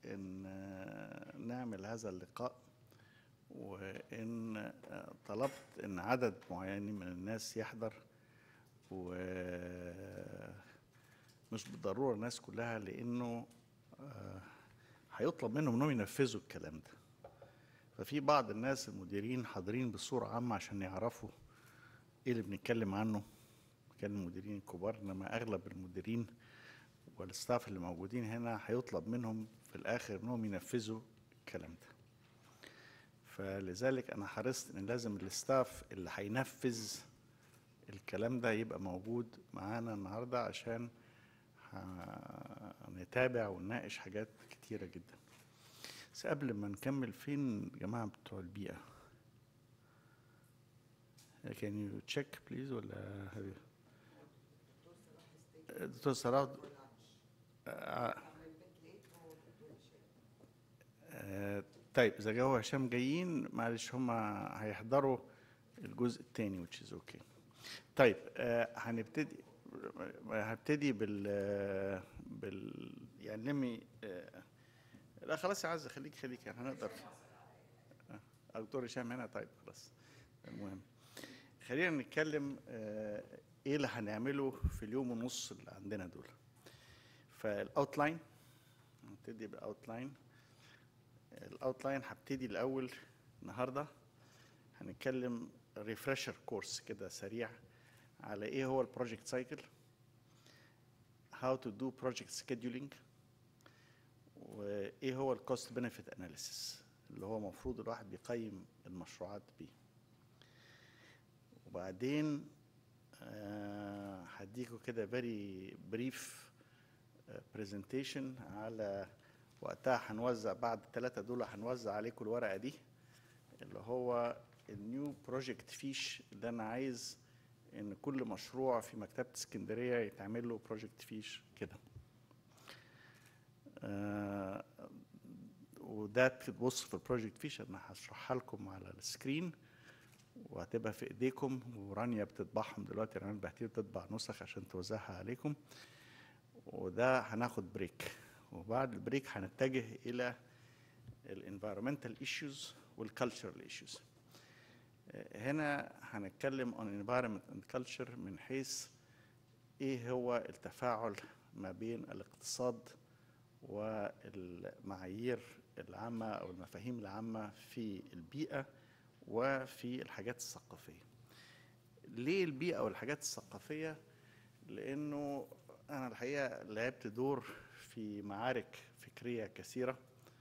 ان آه، نعمل هذا اللقاء وان آه، طلبت ان عدد معين من الناس يحضر و مش بالضروره الناس كلها لانه آه، هيطلب منهم انهم ينفذوا الكلام ده ففي بعض الناس المديرين حاضرين بصوره عامه عشان يعرفوا ايه اللي بنتكلم عنه كان المديرين الكبار انما اغلب المديرين والستاف اللي موجودين هنا هيطلب منهم في الاخر انهم ينفذوا الكلام ده فلذلك انا حرصت ان لازم الستاف اللي هينفذ الكلام ده يبقى موجود معانا النهارده عشان نتابع ونناقش حاجات كتيره جدا بس قبل ما نكمل فين الجماعه بتوع البيئه can you check please ولا دكتور صلاح آه، آه، طيب اذا جو هشام جايين معلش هم هيحضروا الجزء الثاني which is okay طيب آه، هنبتدي هبتدي بال بال يعني نمي آه، لا خلاص يا عز خليك خليك يعني هنقدر آه، دكتور هشام هنا طيب خلاص المهم خلينا نتكلم آه، ايه اللي هنعمله في اليوم ونص اللي عندنا دول فالاوتلاين نبتدي بالاوتلاين الاوتلاين هبتدي الاول النهارده هنتكلم ريفرشر كورس كده سريع على ايه هو البروجكت سايكل how to do project scheduling وايه هو الكوست بنفيت اناليسيس اللي هو المفروض الواحد بيقيم المشروعات بيه وبعدين آه، هديكوا كده very brief برزنتيشن على وقتها هنوزع بعد الثلاثة دول هنوزع عليكم الورقة دي اللي هو النيو بروجكت فيش اللي أنا عايز إن كل مشروع في مكتبة اسكندرية يتعمل له بروجكت فيش كده. آه، وده تبص في البروجكت فيش أنا هشرحها لكم على السكرين وهتبقى في ايديكم ورانيا بتطبعهم دلوقتي رانيا البهتير بتطبع نسخ عشان توزعها عليكم وده هناخد بريك وبعد البريك هنتجه الى الانفيرومنتال ايشوز والكالتشرال ايشوز هنا هنتكلم عن environment and culture من حيث ايه هو التفاعل ما بين الاقتصاد والمعايير العامة أو المفاهيم العامة في البيئة وفي الحاجات الثقافية ليه البيئة والحاجات الثقافية؟ لأنه أنا الحقيقة لعبت دور في معارك فكرية كثيرة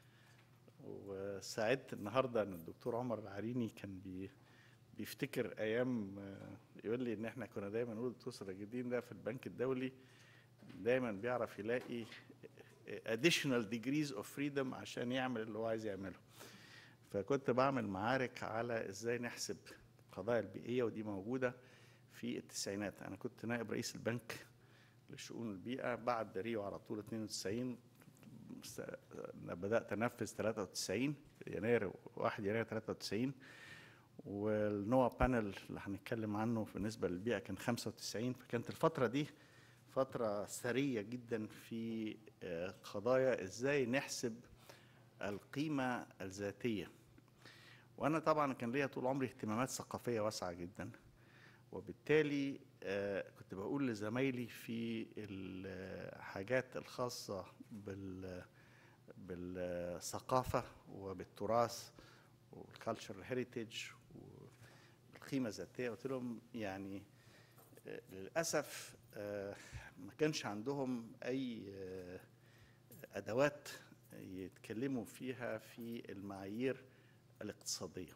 وساعدت النهاردة أن الدكتور عمر العريني كان بي بيفتكر أيام آه، يقول لي إن إحنا كنا دايما نقول الدكتور سراج الدين ده في البنك الدولي دايما بيعرف يلاقي additional degrees of freedom عشان يعمل اللي هو عايز يعمله فكنت بعمل معارك على ازاي نحسب القضايا البيئيه ودي موجوده في التسعينات انا كنت نائب رئيس البنك لشؤون البيئه بعد ريو على طول 92 س- بدات انفذ 93 يناير 1 يناير 93 والنوا بانل اللي هنتكلم عنه بالنسبه للبيئه كان 95 فكانت الفتره دي فتره ثريه جدا في آه، قضايا ازاي نحسب القيمه الذاتيه وانا طبعا كان ليا طول عمري اهتمامات ثقافيه واسعه جدا وبالتالي آه، كنت بقول لزمايلي في الحاجات الخاصه بال بالثقافه وبالتراث والكالتشر هيريتج والقيمه الذاتيه قلت لهم يعني آه، للاسف آه، ما كانش عندهم اي آه، ادوات يتكلموا فيها في المعايير الاقتصاديه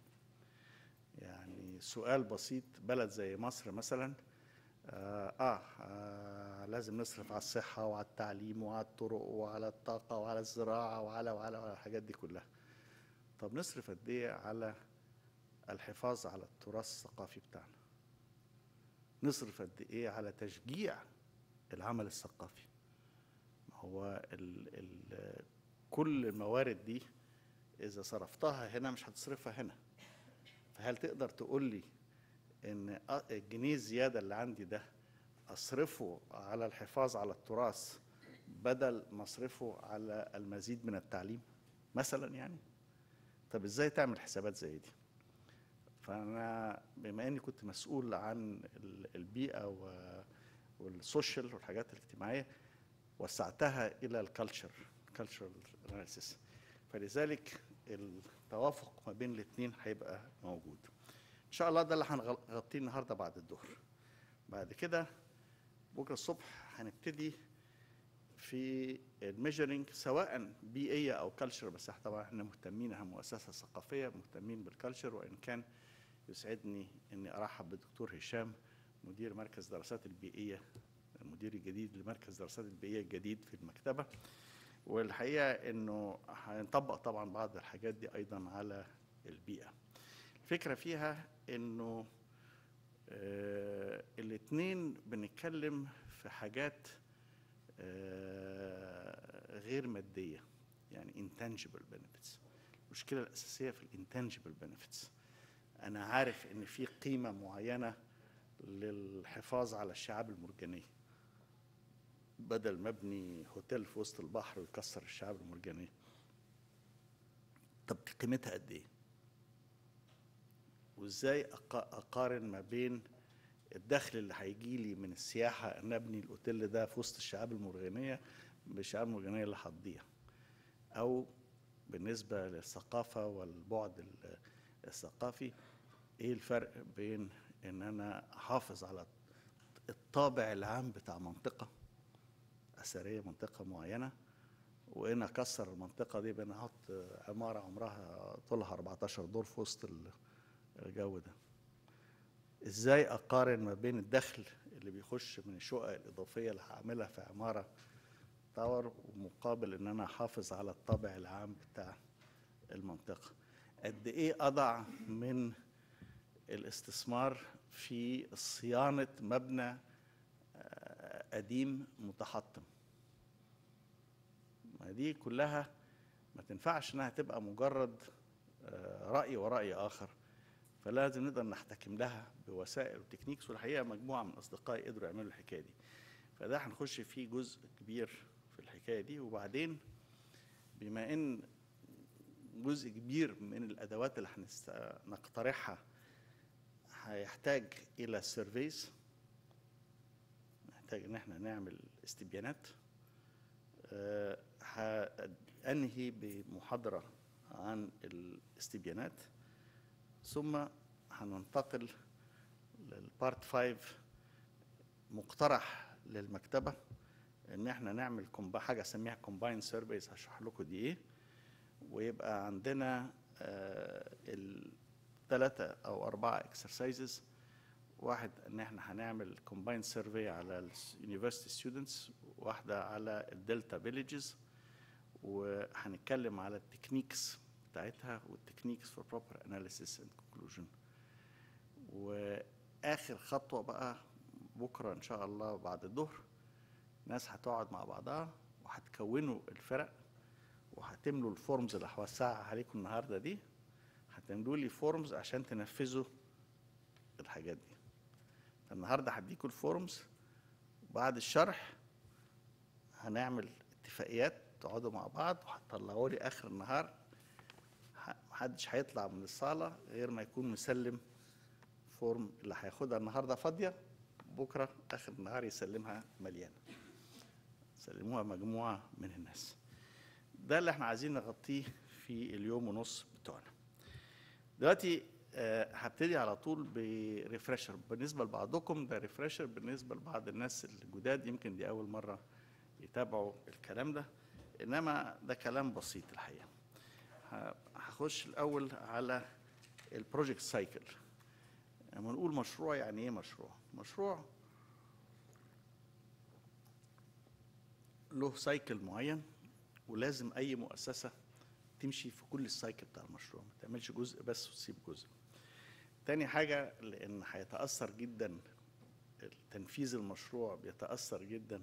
يعني سؤال بسيط بلد زي مصر مثلا آه, آه, آه لازم نصرف على الصحة وعلى التعليم وعلى الطرق وعلى الطاقة وعلى الزراعة وعلى وعلى, وعلى الحاجات دي كلها طب نصرف قد إيه على الحفاظ على التراث الثقافي بتاعنا نصرف قد إيه على تشجيع العمل الثقافي ما هو ال ال كل الموارد دي إذا صرفتها هنا مش هتصرفها هنا فهل تقدر تقول لي ان أ- الجنيه الزياده اللي عندي ده اصرفه على الحفاظ على التراث بدل مصرفه على المزيد من التعليم مثلا يعني طب ازاي تعمل حسابات زي دي فانا بما اني كنت مسؤول عن ال- البيئه و- والسوشيال والحاجات الاجتماعيه وسعتها الى الكالتشر كالتشرال اناليسيس فلذلك التوافق ما بين الاثنين هيبقى موجود ان شاء الله ده اللي هنغطيه النهارده بعد الظهر بعد كده بكره الصبح هنبتدي في الميجرنج سواء بيئيه او كلتشر بس إحنا طبعا احنا مهتمين احنا مؤسسه ثقافيه مهتمين بالكلتشر وان كان يسعدني اني ارحب بالدكتور هشام مدير مركز دراسات البيئيه المدير الجديد لمركز دراسات البيئيه الجديد في المكتبه والحقيقه انه هنطبق طبعا بعض الحاجات دي ايضا على البيئه الفكره فيها انه آه الاثنين بنتكلم في حاجات آه غير ماديه يعني intangible benefits المشكله الاساسيه في الانتنجبل benefits انا عارف ان في قيمه معينه للحفاظ على الشعاب المرجانيه بدل ما ابني هوتيل في وسط البحر ويكسر الشعاب المرجانيه طب قيمتها قد ايه وازاي أقا- اقارن ما بين الدخل اللي هيجي لي من السياحه ان ابني الاوتيل ده في وسط الشعاب المرجانيه بالشعاب المرجانيه اللي هتضيع او بالنسبه للثقافه والبعد ال- الثقافي ايه الفرق بين ان انا احافظ على الطابع العام بتاع منطقه اثريه منطقه معينه وان اكسر المنطقه دي بان احط عماره عمرها طولها 14 دور في وسط ال- الجو ده ازاي اقارن ما بين الدخل اللي بيخش من الشقق الاضافيه اللي هعملها في عماره تاور ومقابل ان انا احافظ على الطابع العام بتاع المنطقه قد ايه اضع من الاستثمار في صيانه مبنى آه، قديم متحطم ما دي كلها ما تنفعش انها تبقى مجرد آه، راي وراي اخر فلازم نقدر نحتكم لها بوسائل وتكنيكس والحقيقه مجموعه من اصدقائي قدروا يعملوا الحكايه دي فده هنخش فيه جزء كبير في الحكايه دي وبعدين بما ان جزء كبير من الادوات اللي هنقترحها هيحتاج الى سيرفيز نحتاج ان احنا نعمل استبيانات آه، هانهي بمحاضره عن الاستبيانات ثم هننتقل للبارت 5 مقترح للمكتبه ان احنا نعمل كومبا حاجه اسميها كومباين سيرفيز هشرح لكم دي ايه ويبقى عندنا الثلاثه او اربعه اكسرسايزز واحد ان احنا هنعمل كومباين سيرفي على اليونيفرسيتي ستودنتس واحده على الدلتا فيليجز وهنتكلم على التكنيكس بتاعتها والتكنيكس فور بروبر اناليسيس اند كونكلوجن واخر خطوه بقى بكره ان شاء الله بعد الظهر ناس هتقعد مع بعضها وهتكونوا الفرق وهتملوا الفورمز اللي هوسعها عليكم النهارده دي هتملوا لي فورمز عشان تنفذوا الحاجات دي فالنهارده هديكوا الفورمز وبعد الشرح هنعمل اتفاقيات تقعدوا مع بعض وهتطلعوا لي اخر النهار ح- محدش هيطلع من الصاله غير ما يكون مسلم فورم اللي هياخدها النهارده فاضيه بكره اخر النهار يسلمها مليانه سلموها مجموعه من الناس ده اللي احنا عايزين نغطيه في اليوم ونص بتوعنا دلوقتي آه، هبتدي على طول بريفرشر بالنسبه لبعضكم ده ريفرشر بالنسبه لبعض الناس الجداد يمكن دي اول مره يتابعوا الكلام ده انما ده كلام بسيط الحقيقه ه- هخش الاول على البروجكت سايكل لما نقول مشروع يعني ايه مشروع مشروع له سايكل معين ولازم اي مؤسسه تمشي في كل السايكل بتاع المشروع ما تعملش جزء بس وتسيب جزء تاني حاجه لان هيتاثر جدا تنفيذ المشروع بيتاثر جدا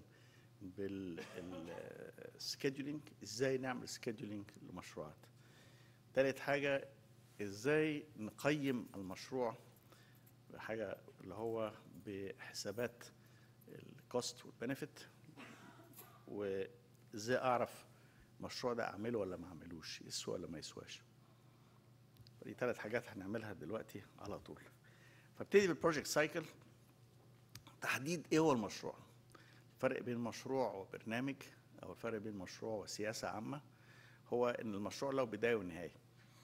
بالسكيدولينج ازاي نعمل سكيدولينج لمشروعات تالت حاجه ازاي نقيم المشروع حاجه اللي هو بحسابات الكوست والبنفيت ازاي اعرف المشروع ده اعمله ولا ما اعملوش يسوى ولا ما يسواش دي ثلاث حاجات هنعملها دلوقتي على طول فابتدي بالبروجكت سايكل تحديد ايه هو المشروع الفرق بين مشروع وبرنامج او الفرق بين مشروع وسياسه عامه هو ان المشروع له بدايه ونهايه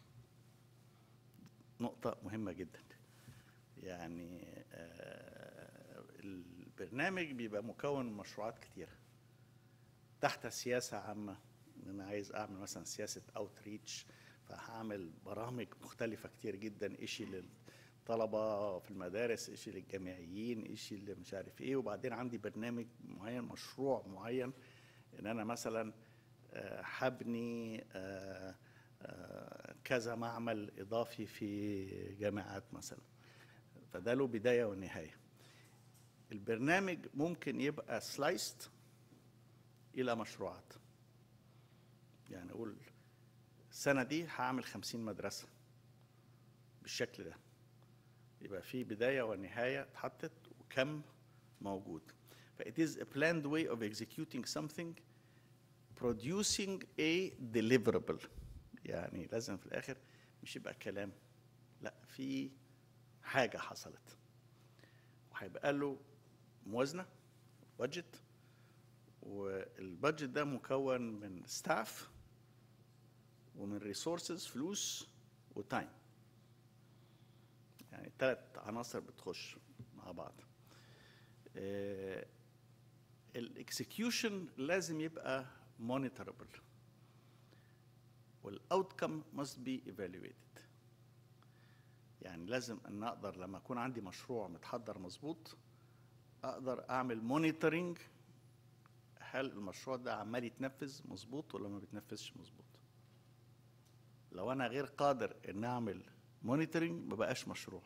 نقطه مهمه جدا يعني آه، البرنامج بيبقى مكون من مشروعات كتيره تحت سياسه عامه ان انا عايز اعمل مثلا سياسه اوتريتش فهعمل برامج مختلفه كتير جدا اشي للطلبه في المدارس اشي للجامعيين اشي اللي مش عارف ايه وبعدين عندي برنامج معين مشروع معين ان انا مثلا آه، هبني آه، آه، كذا معمل اضافي في جامعات مثلا فده له بدايه ونهايه البرنامج ممكن يبقى سلايست الى مشروعات يعني اقول السنه دي هعمل خمسين مدرسه بالشكل ده يبقى في بدايه ونهايه اتحطت وكم موجود ف it is a planned way of executing something producing a deliverable يعني لازم في الاخر مش يبقى كلام لا في حاجه حصلت وهيبقى له موازنه بادجت والبادجت ده مكون من ستاف ومن ريسورسز فلوس وتايم يعني ثلاث عناصر بتخش مع بعض الاكسكيوشن لازم يبقى مونيتوربل والاوتكم must be evaluated يعني لازم ان اقدر لما اكون عندي مشروع متحضر مظبوط اقدر اعمل مونيتورنج هل المشروع ده عمال يتنفذ مظبوط ولا ما بيتنفذش مظبوط لو انا غير قادر ان اعمل مونيتورنج ما بقاش مشروع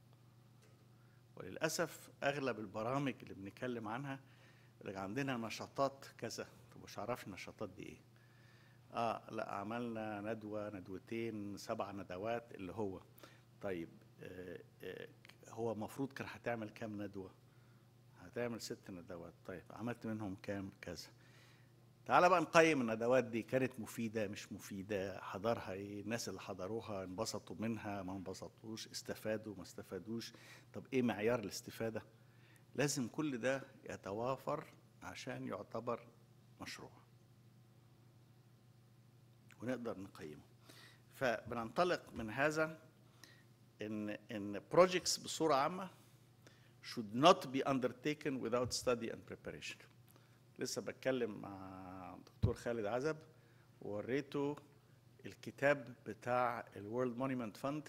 وللاسف اغلب البرامج اللي بنتكلم عنها اللي عندنا نشاطات كذا طب مش عارف النشاطات دي ايه اه لا عملنا ندوه ندوتين سبع ندوات اللي هو طيب آه آه هو المفروض كان هتعمل كام ندوه هتعمل ست ندوات طيب عملت منهم كام كذا تعال بقى نقيم الندوات دي كانت مفيدة مش مفيدة حضرها ايه الناس اللي حضروها انبسطوا منها ما انبسطوش استفادوا ما استفادوش طب ايه معيار الاستفادة لازم كل ده يتوافر عشان يعتبر مشروع ونقدر نقيمه فبننطلق من هذا ان ان projects بصورة عامة should not be undertaken without study and preparation لسه بتكلم مع دكتور خالد عزب ووريته الكتاب بتاع الورلد مونيمنت فند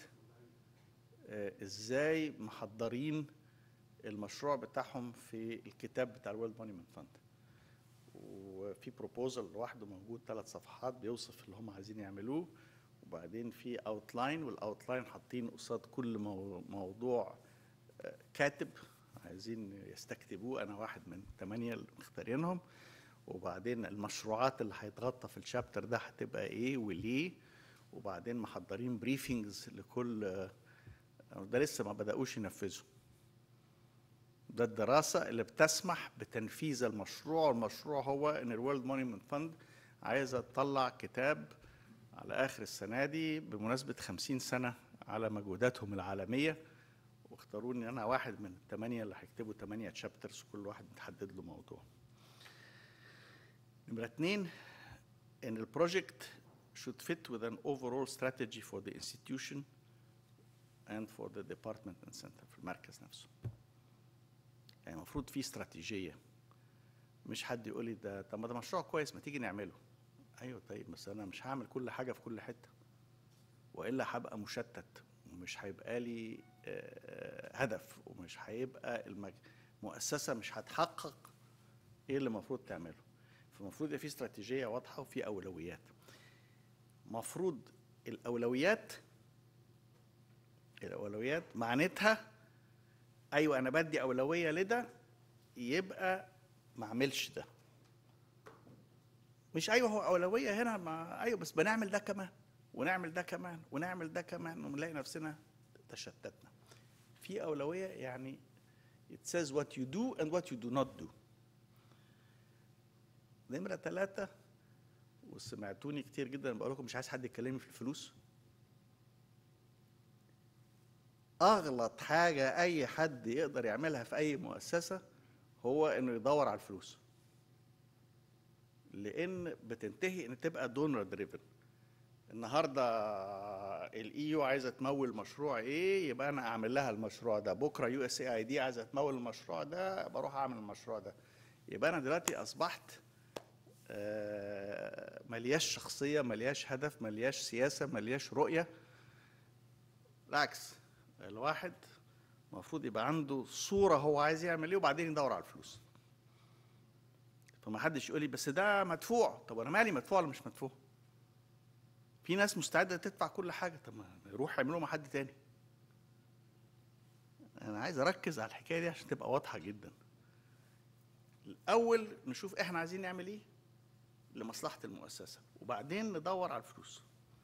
ازاي محضرين المشروع بتاعهم في الكتاب بتاع الورلد مونيمنت فند وفي بروبوزل لوحده موجود ثلاث صفحات بيوصف اللي هم عايزين يعملوه وبعدين في اوتلاين والاوتلاين حاطين قصاد كل مو- موضوع آه، كاتب عايزين يستكتبوه انا واحد من الثمانيه اللي مختارينهم وبعدين المشروعات اللي هيتغطى في الشابتر ده هتبقى ايه وليه وبعدين محضرين بريفنجز لكل آه، ده لسه ما بدأوش ينفذوا ده الدراسة اللي بتسمح بتنفيذ المشروع المشروع هو ان الورلد مونيمنت فند عايزة تطلع كتاب على آخر السنة دي بمناسبة خمسين سنة على مجهوداتهم العالمية واختاروني أنا واحد من الثمانية اللي هيكتبوا ثمانية تشابترز كل واحد متحدد له موضوع نمرة اتنين إن البروجكت should fit with an overall strategy for the institution and for the department and center في المركز نفسه يعني المفروض في استراتيجية مش حد يقول لي ده طب ما ده مشروع كويس ما تيجي نعمله ايوه طيب بس انا مش هعمل كل حاجة في كل حتة والا هبقى مشتت ومش هيبقى لي آه، هدف ومش هيبقى المج... مؤسسة مش هتحقق ايه اللي المفروض تعمله فالمفروض يبقى في استراتيجية واضحة وفي أولويات مفروض الأولويات الأولويات معناتها أيوة أنا بدي أولوية لده يبقى ما أعملش ده مش أيوة هو أولوية هنا ما أيوة بس بنعمل ده كمان ونعمل ده كمان ونعمل ده كمان ونلاقي نفسنا تشتتنا في أولوية يعني it says what you do and what you do not do نمرة ثلاثة وسمعتوني كتير جدا بقول لكم مش عايز حد يكلمني في الفلوس اغلط حاجه اي حد يقدر يعملها في اي مؤسسه هو انه يدور على الفلوس لان بتنتهي ان تبقى دونر دريفن النهارده الاي يو عايزه تمول مشروع ايه يبقى انا اعمل لها المشروع ده بكره يو اس اي اي دي عايزه تمول المشروع ده بروح اعمل المشروع ده يبقى انا دلوقتي اصبحت آه، ملياش شخصيه ملياش هدف ملياش سياسه ملياش رؤيه بالعكس الواحد المفروض يبقى عنده صوره هو عايز يعمل ايه وبعدين يدور على الفلوس فما حدش يقول لي بس ده مدفوع طب انا مالي مدفوع ولا مش مدفوع في ناس مستعده تدفع كل حاجه طب ما يروح يعملوها مع حد تاني انا عايز اركز على الحكايه دي عشان تبقى واضحه جدا الاول نشوف احنا عايزين نعمل ايه لمصلحه المؤسسه وبعدين ندور على الفلوس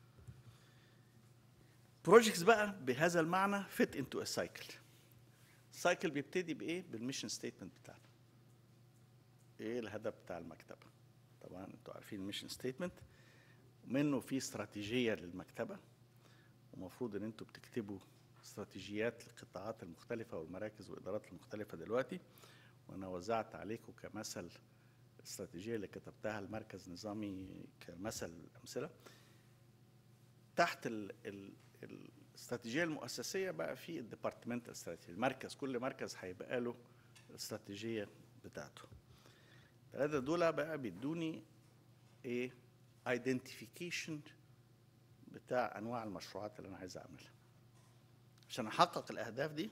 بروجكتس بقى بهذا المعنى فيت انتو ا سايكل السايكل بيبتدي بايه بالميشن ستيتمنت بتاعنا ايه الهدف بتاع المكتبه طبعا انتوا عارفين الميشن ستيتمنت منه في استراتيجيه للمكتبه ومفروض ان انتوا بتكتبوا استراتيجيات للقطاعات المختلفه والمراكز والادارات المختلفه دلوقتي وانا وزعت عليكم كمثل الاستراتيجيه اللي كتبتها المركز نظامي كمثل امثله تحت ال ال الاستراتيجيه المؤسسيه بقى في الديبارتمنتال استراتيجي المركز كل مركز هيبقى له الاستراتيجيه بتاعته الثلاثه دول بقى بيدوني ايه ايدنتيفيكيشن بتاع انواع المشروعات اللي انا عايز اعملها عشان احقق الاهداف دي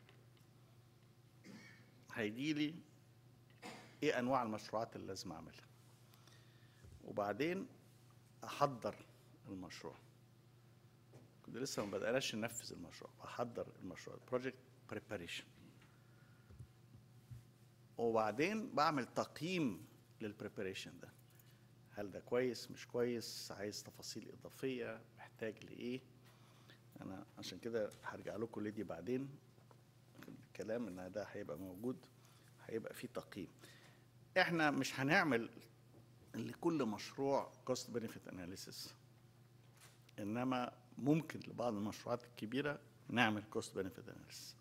هيجي لي ايه انواع المشروعات اللي لازم اعملها وبعدين احضر المشروع كنت لسه ما بدأناش ننفذ المشروع بحضر المشروع بروجكت بريباريشن وبعدين بعمل تقييم للبريباريشن ده هل ده كويس مش كويس عايز تفاصيل اضافيه محتاج لايه انا عشان كده هرجع لكم لدي بعدين الكلام ان ده هيبقى موجود هيبقى فيه تقييم احنا مش هنعمل لكل مشروع كوست بنفيت اناليسيس انما ممكن لبعض المشروعات الكبيره نعمل كوست بنفيت اناليسيس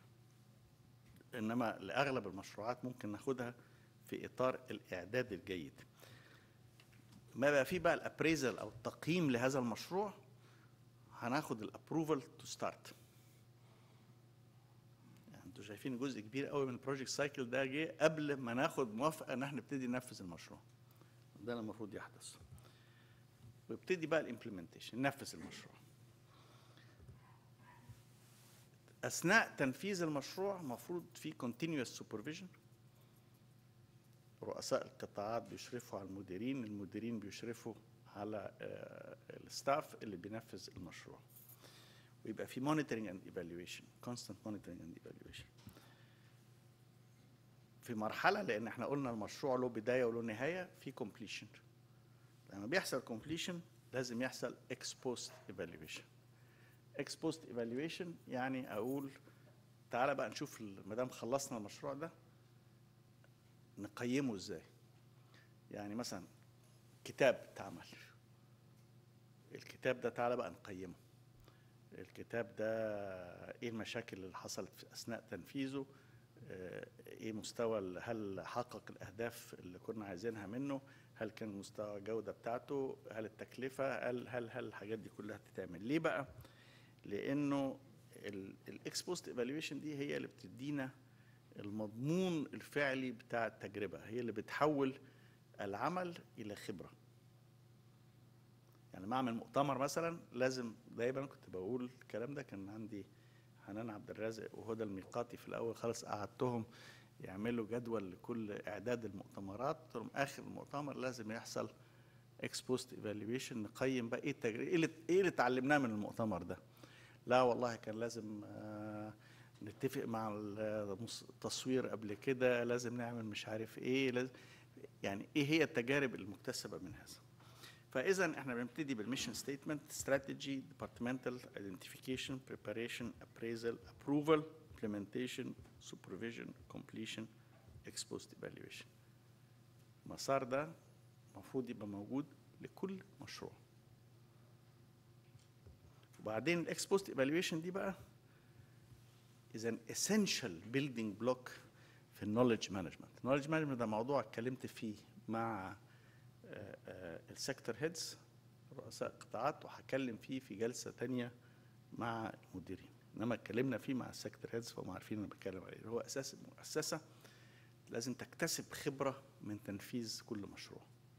انما لاغلب المشروعات ممكن ناخدها في اطار الاعداد الجيد ما بقى فيه بقى الابريزل او التقييم لهذا المشروع هناخد الابروفال تو ستارت يعني انتوا شايفين جزء كبير قوي من البروجكت سايكل ده جه قبل ما ناخد موافقه ان احنا نبتدي ننفذ المشروع ده اللي المفروض يحدث ويبتدي بقى الامبلمنتيشن ننفذ المشروع اثناء تنفيذ المشروع المفروض في continuous supervision رؤساء القطاعات بيشرفوا على المديرين المديرين بيشرفوا على الستاف اللي بينفذ المشروع ويبقى في monitoring and evaluation constant monitoring and evaluation في مرحله لان احنا قلنا المشروع له بدايه وله نهايه في completion لما بيحصل completion لازم يحصل ex post evaluation ex post evaluation يعني اقول تعالى بقى نشوف ما دام خلصنا المشروع ده نقيمه ازاي يعني مثلا كتاب اتعمل الكتاب ده تعالى بقى نقيمه الكتاب ده ايه المشاكل اللي حصلت في اثناء تنفيذه ايه مستوى هل حقق الاهداف اللي كنا عايزينها منه هل كان مستوى الجوده بتاعته هل التكلفه هل هل هل الحاجات دي كلها تتعمل ليه بقى لانه الاكسبوست ايفالويشن دي هي اللي بتدينا المضمون الفعلي بتاع التجربه هي اللي بتحول العمل الى خبره يعني ما اعمل مؤتمر مثلا لازم دايما كنت بقول الكلام ده كان عندي حنان عبد الرازق وهدى الميقاتي في الاول خالص قعدتهم يعملوا جدول لكل اعداد المؤتمرات قلت لهم اخر المؤتمر لازم يحصل اكسبوست ايفالويشن نقيم بقى ايه التجربه ايه اللي ايه اللي اتعلمناه من المؤتمر ده لا والله كان لازم آه نتفق مع التصوير قبل كده لازم نعمل مش عارف ايه لازم يعني ايه هي التجارب المكتسبه من هذا فاذا احنا بنبتدي بالميشن ستيتمنت استراتيجي ديبارتمنتال ايدنتيفيكيشن بريباريشن ابريزل ابروفال implementation supervision completion ex post evaluation المسار ده المفروض يبقى موجود لكل مشروع وبعدين الاكس بوست ايفالويشن دي بقى is an essential building block في النولج مانجمنت النولج مانجمنت ده موضوع اتكلمت فيه مع السيكتور هيدز رؤساء القطاعات وهكلم فيه في جلسه تانية مع المديرين انما اتكلمنا فيه مع السيكتور هيدز فهم عارفين انا بتكلم عليه هو اساس المؤسسه لازم تكتسب خبره من تنفيذ كل مشروع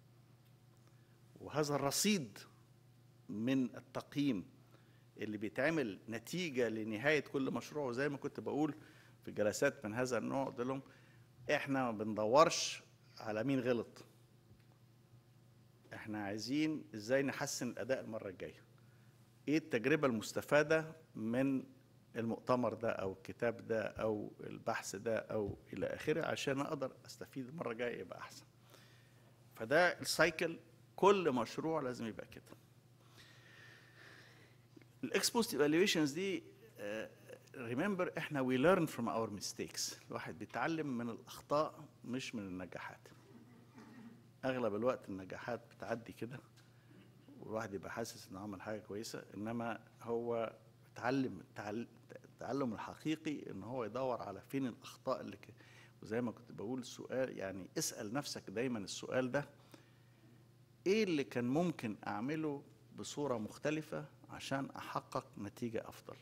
وهذا الرصيد من التقييم اللي بيتعمل نتيجة لنهاية كل مشروع وزي ما كنت بقول في جلسات من هذا النوع قلت لهم احنا ما بندورش على مين غلط احنا عايزين ازاي نحسن الاداء المرة الجاية ايه التجربة المستفادة من المؤتمر ده او الكتاب ده او البحث ده او الى اخره عشان اقدر استفيد المرة الجاية يبقى احسن فده السايكل كل مشروع لازم يبقى كده الاكسبوست ايفالويشنز دي ريمبر احنا وي ليرن فروم اور ميستيكس الواحد بيتعلم من الاخطاء مش من النجاحات اغلب الوقت النجاحات بتعدي كده والواحد يبقى حاسس انه عمل حاجه كويسه انما هو اتعلم التعلم الحقيقي ان هو يدور على فين الاخطاء اللي ك... وزي ما كنت بقول السؤال يعني اسال نفسك دايما السؤال ده ايه اللي كان ممكن اعمله بصوره مختلفه عشان احقق نتيجه افضل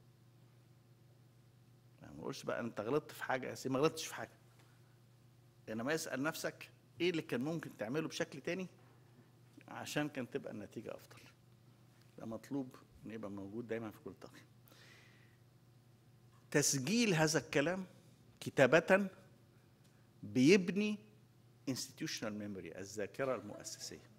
يعني ما تقولش بقى انت غلطت في حاجه يا ما غلطتش في حاجه انما اسال نفسك ايه اللي كان ممكن تعمله بشكل تاني عشان كان تبقى النتيجه افضل ده مطلوب ان يبقى موجود دايما في كل تقييم تسجيل هذا الكلام كتابة بيبني institutional memory الذاكرة المؤسسية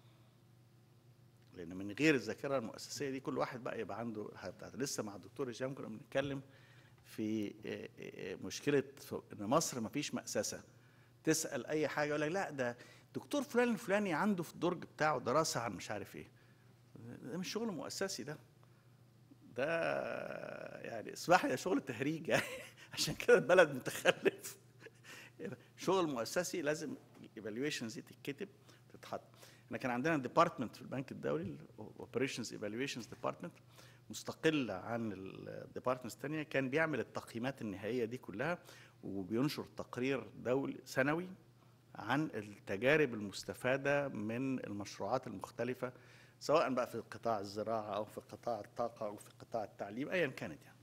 لان من غير الذاكره المؤسسيه دي كل واحد بقى يبقى عنده الحاجه بتاعته لسه مع الدكتور هشام كنا بنتكلم في مشكله ان مصر ما فيش مؤسسه تسال اي حاجه يقول لك لا ده دكتور فلان الفلاني عنده في الدرج بتاعه دراسه عن مش عارف ايه ده مش شغل مؤسسي ده ده يعني اسمح لي شغل تهريج يعني عشان كده البلد متخلف شغل مؤسسي لازم الايفالويشنز دي تتكتب تتحط احنا كان عندنا ديبارتمنت في البنك الدولي اوبريشنز ايفالويشنز ديبارتمنت مستقله عن الديبارتمنتس الثانيه كان بيعمل التقييمات النهائيه دي كلها وبينشر تقرير دولي سنوي عن التجارب المستفاده من المشروعات المختلفه سواء بقى في قطاع الزراعه او في قطاع الطاقه او في قطاع التعليم ايا كانت يعني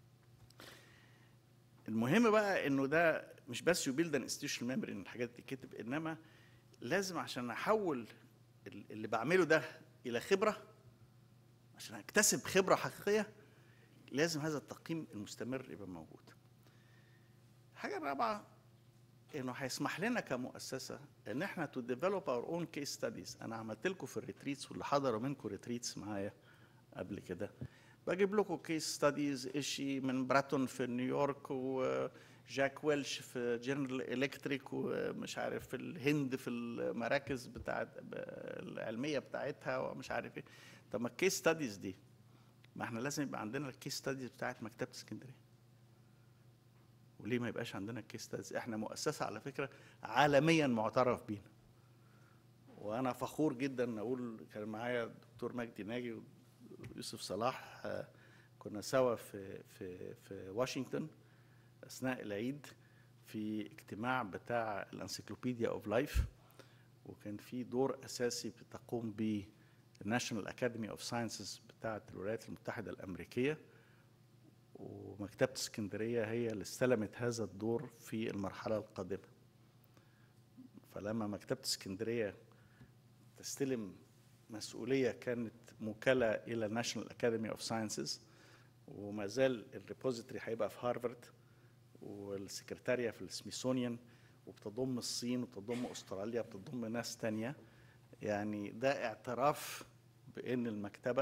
المهم بقى انه ده مش بس يبيلد ان انستتيوشن ميموري ان الحاجات دي تتكتب انما لازم عشان احول اللي بعمله ده الى خبره عشان اكتسب خبره حقيقيه لازم هذا التقييم المستمر يبقى موجود الحاجه الرابعه انه هيسمح لنا كمؤسسه ان احنا تو ديفلوب اور اون كيس ستاديز انا عملت لكم في الريتريتس واللي حضروا منكم ريتريتس معايا قبل كده بجيب لكم كيس ستاديز اشي من براتون في نيويورك وجاك ويلش في جنرال الكتريك ومش عارف في الهند في المراكز بتاعت العلميه بتاعتها ومش عارف ايه طب ما الكيس ستاديز دي ما احنا لازم يبقى عندنا الكيس ستاديز بتاعت مكتبه اسكندريه وليه ما يبقاش عندنا الكيس ستاديز احنا مؤسسه على فكره عالميا معترف بينا وانا فخور جدا اقول كان معايا الدكتور مجدي ناجي ويوسف صلاح كنا سوا في في في واشنطن اثناء العيد في اجتماع بتاع الانسيكلوبيديا اوف لايف وكان في دور اساسي بتقوم به الناشونال اكاديمي اوف ساينسز بتاعه الولايات المتحده الامريكيه ومكتبه اسكندريه هي اللي استلمت هذا الدور في المرحله القادمه فلما مكتبه اسكندريه تستلم مسؤوليه كانت موكله الى الناشونال اكاديمي اوف ساينسز وما زال الريبوزيتوري هيبقى في هارفارد والسكرتاريا في السميثونيان وبتضم الصين وبتضم استراليا بتضم ناس تانية يعني ده اعتراف بان المكتبه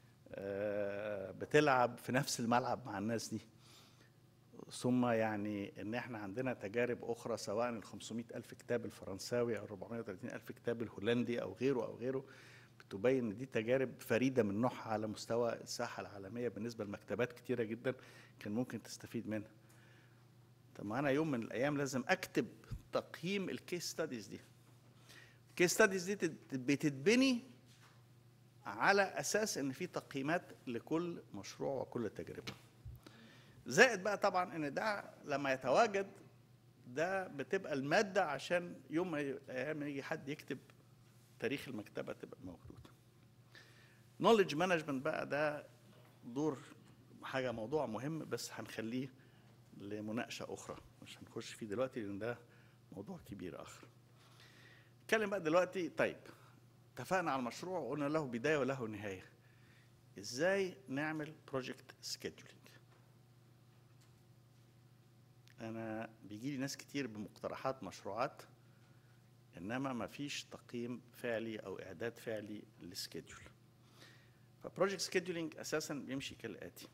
بتلعب في نفس الملعب مع الناس دي ثم يعني ان احنا عندنا تجارب اخرى سواء ال 500 الف كتاب الفرنساوي او 430 الف كتاب الهولندي او غيره او غيره بتبين ان دي تجارب فريده من نوعها على مستوى الساحه العالميه بالنسبه لمكتبات كتيره جدا كان ممكن تستفيد منها طب ما انا يوم من الايام لازم اكتب تقييم الكيس ستاديز دي الكيس ستاديز دي تت- بتتبني على اساس ان في تقييمات لكل مشروع وكل تجربه زائد بقى طبعا ان ده لما يتواجد ده بتبقى الماده عشان يوم ما ي- ايام ما يجي حد يكتب تاريخ المكتبه تبقى موجوده نولج مانجمنت بقى ده دور حاجه موضوع مهم بس هنخليه لمناقشه اخرى مش هنخش فيه دلوقتي لان ده موضوع كبير اخر نتكلم بقى دلوقتي طيب اتفقنا على المشروع وقلنا له بدايه وله نهايه ازاي نعمل بروجكت سكيدولينج انا بيجي لي ناس كتير بمقترحات مشروعات انما ما فيش تقييم فعلي او اعداد فعلي للسكيدول فبروجكت سكيدولينج اساسا بيمشي كالاتي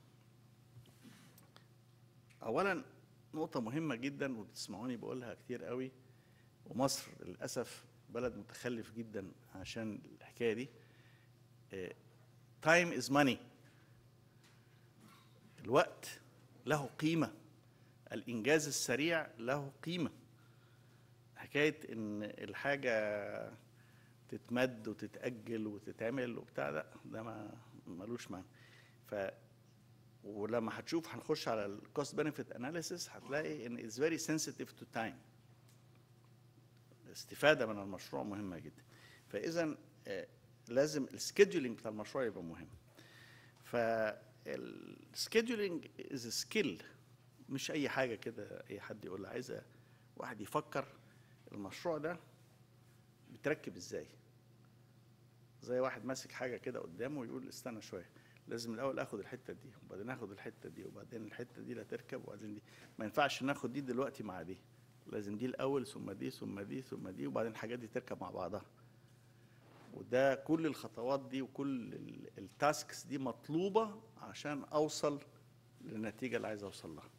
اولا نقطه مهمه جدا وبتسمعوني بقولها كتير قوي ومصر للاسف بلد متخلف جدا عشان الحكايه دي تايم از ماني الوقت له قيمه الانجاز السريع له قيمه حكايه ان الحاجه تتمد وتتاجل وتتعمل وبتاع ده ده ما ملوش معنى ف ولما هتشوف هنخش على الكوست بنفيت اناليسيس هتلاقي ان اتس فيري سنسيتيف تو تايم الاستفاده من المشروع مهمه جدا فاذا آه، لازم السكيدولينج بتاع المشروع يبقى مهم فالسكيدولينج از سكيل مش اي حاجه كده اي حد يقول عايز واحد يفكر المشروع ده بتركب ازاي زي واحد ماسك حاجه كده قدامه ويقول استنى شويه لازم الاول اخد الحته دي وبعدين اخد الحته دي وبعدين الحته دي لا تركب وبعدين دي ما ينفعش ناخد دي دلوقتي مع دي لازم دي الاول ثم دي ثم دي ثم دي وبعدين الحاجات دي تركب مع بعضها وده كل الخطوات دي وكل ال- التاسكس دي مطلوبه عشان اوصل للنتيجه اللي عايز اوصل لها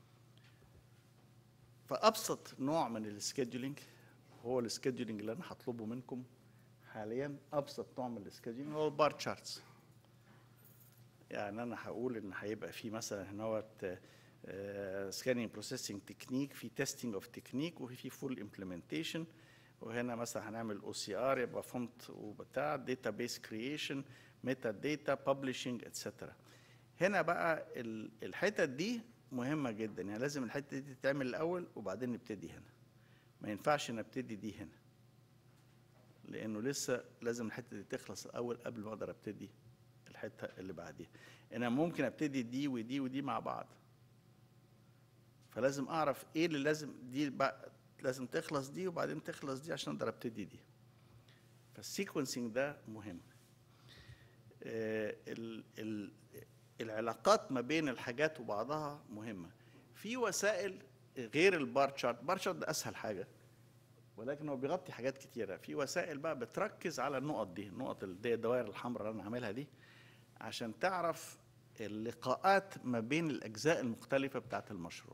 فابسط نوع من السكيدولينج هو السكيدولينج اللي انا هطلبه منكم حاليا ابسط نوع من السكيدولينج هو البار تشارتس يعني انا هقول ان هيبقى في مثلا هنا وقت سكاننج بروسيسنج تكنيك في تيستنج اوف تكنيك وفي في فول امبلمنتيشن وهنا مثلا هنعمل او سي ار يبقى فونت وبتاع داتا بيس كرييشن ميتا داتا ببلشنج اتسترا هنا بقى ال- الحتت دي مهمه جدا يعني لازم الحته دي تتعمل الاول وبعدين نبتدي هنا ما ينفعش نبتدي دي هنا لانه لسه لازم الحته دي تخلص الاول قبل ما اقدر ابتدي الحته اللي بعديها انا ممكن ابتدي دي ودي ودي مع بعض فلازم اعرف ايه اللي لازم دي بقى لازم تخلص دي وبعدين تخلص دي عشان اقدر ابتدي دي فالسيكونسنج ده مهم آه، ال- ال- العلاقات ما بين الحاجات وبعضها مهمه في وسائل غير البار شارت بار شارت ده اسهل حاجه ولكن هو بيغطي حاجات كتيره في وسائل بقى بتركز على النقط دي النقط ال- دي الدوائر الحمراء اللي انا عاملها دي عشان تعرف اللقاءات ما بين الاجزاء المختلفه بتاعت المشروع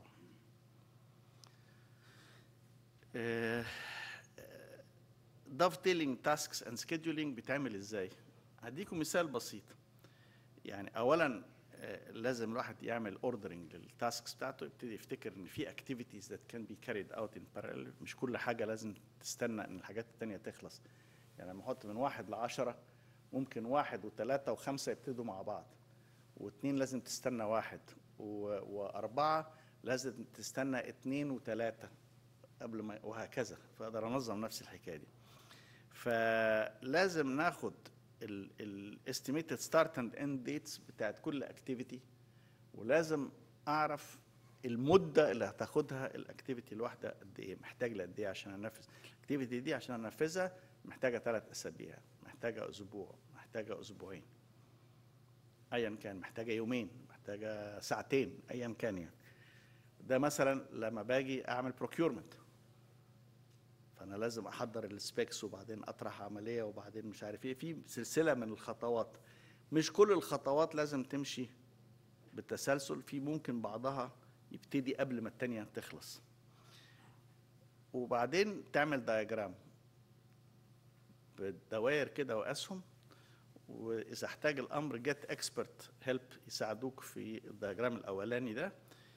دافتيلينج تاسكس اند سكيدولينج بيتعمل ازاي هديكم مثال بسيط يعني اولا آه، لازم الواحد يعمل اوردرنج للتاسكس بتاعته يبتدي يفتكر ان في اكتيفيتيز ذات كان بي كاريد اوت ان بارallel مش كل حاجه لازم تستنى ان الحاجات التانية تخلص يعني لما احط من واحد لعشرة ممكن واحد وثلاثة وخمسة يبتدوا مع بعض واثنين لازم تستنى واحد و... وأربعة لازم تستنى اثنين وثلاثة قبل ما وهكذا فأقدر أنظم نفس الحكاية دي فلازم ناخد الاستيميتد ستارت اند اند ديتس بتاعت كل اكتيفيتي ولازم اعرف المده اللي هتاخدها الاكتيفيتي الواحده قد ايه محتاج لقد ايه عشان انفذ الاكتيفيتي دي عشان انفذها محتاجه ثلاث اسابيع محتاجه اسبوع محتاجه اسبوعين ايا كان محتاجه يومين محتاجه ساعتين ايا كان يعني ده مثلا لما باجي اعمل بروكيورمنت فانا لازم احضر السبيكس وبعدين اطرح عمليه وبعدين مش عارف ايه في سلسله من الخطوات مش كل الخطوات لازم تمشي بالتسلسل في ممكن بعضها يبتدي قبل ما التانية تخلص وبعدين تعمل دايجرام بالدوائر كده واسهم واذا احتاج الامر جت اكسبرت هيلب يساعدوك في الدياجرام الاولاني ده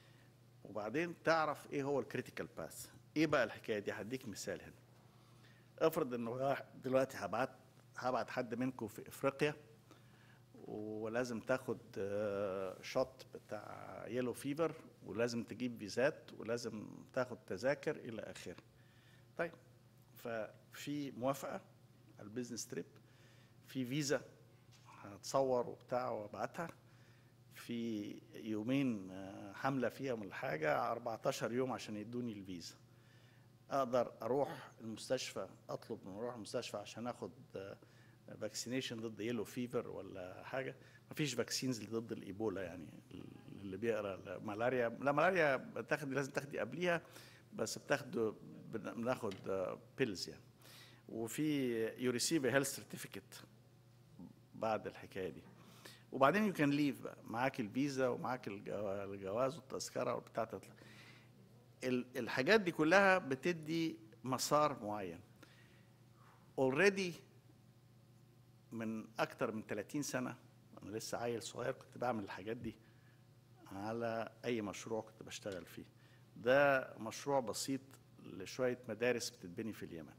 وبعدين تعرف ايه هو الكريتيكال باث ايه بقى الحكايه دي هديك مثال هنا افرض انه راح- دلوقتي هبعت هبعت حد منكم في افريقيا ولازم تاخد آه، شوت بتاع يلو فيفر ولازم تجيب فيزات ولازم تاخد تذاكر الى اخره طيب ففي موافقه على البيزنس تريب في فيزا هتصور وبتاع وابعتها في يومين آه، حامله فيها من الحاجه 14 يوم عشان يدوني الفيزا اقدر اروح المستشفى اطلب من اروح المستشفى عشان اخد فاكسينيشن ضد يلو فيفر ولا حاجه مفيش فاكسينز ضد الايبولا يعني اللي بيقرا الملاريا لا ملاريا بتاخد لازم تاخدي قبليها بس بتاخده بن- بناخد بيلز يعني وفي يو ريسيف هيلث سيرتيفيكت بعد الحكايه دي وبعدين يو كان ليف بقى معاك الفيزا ومعاك الجوا- الجواز والتذكره وبتاع تطلع ال- الحاجات دي كلها بتدي مسار معين اوريدي من اكتر من 30 سنه انا لسه عيل صغير كنت بعمل الحاجات دي على اي مشروع كنت بشتغل فيه ده مشروع بسيط لشويه مدارس بتتبني في اليمن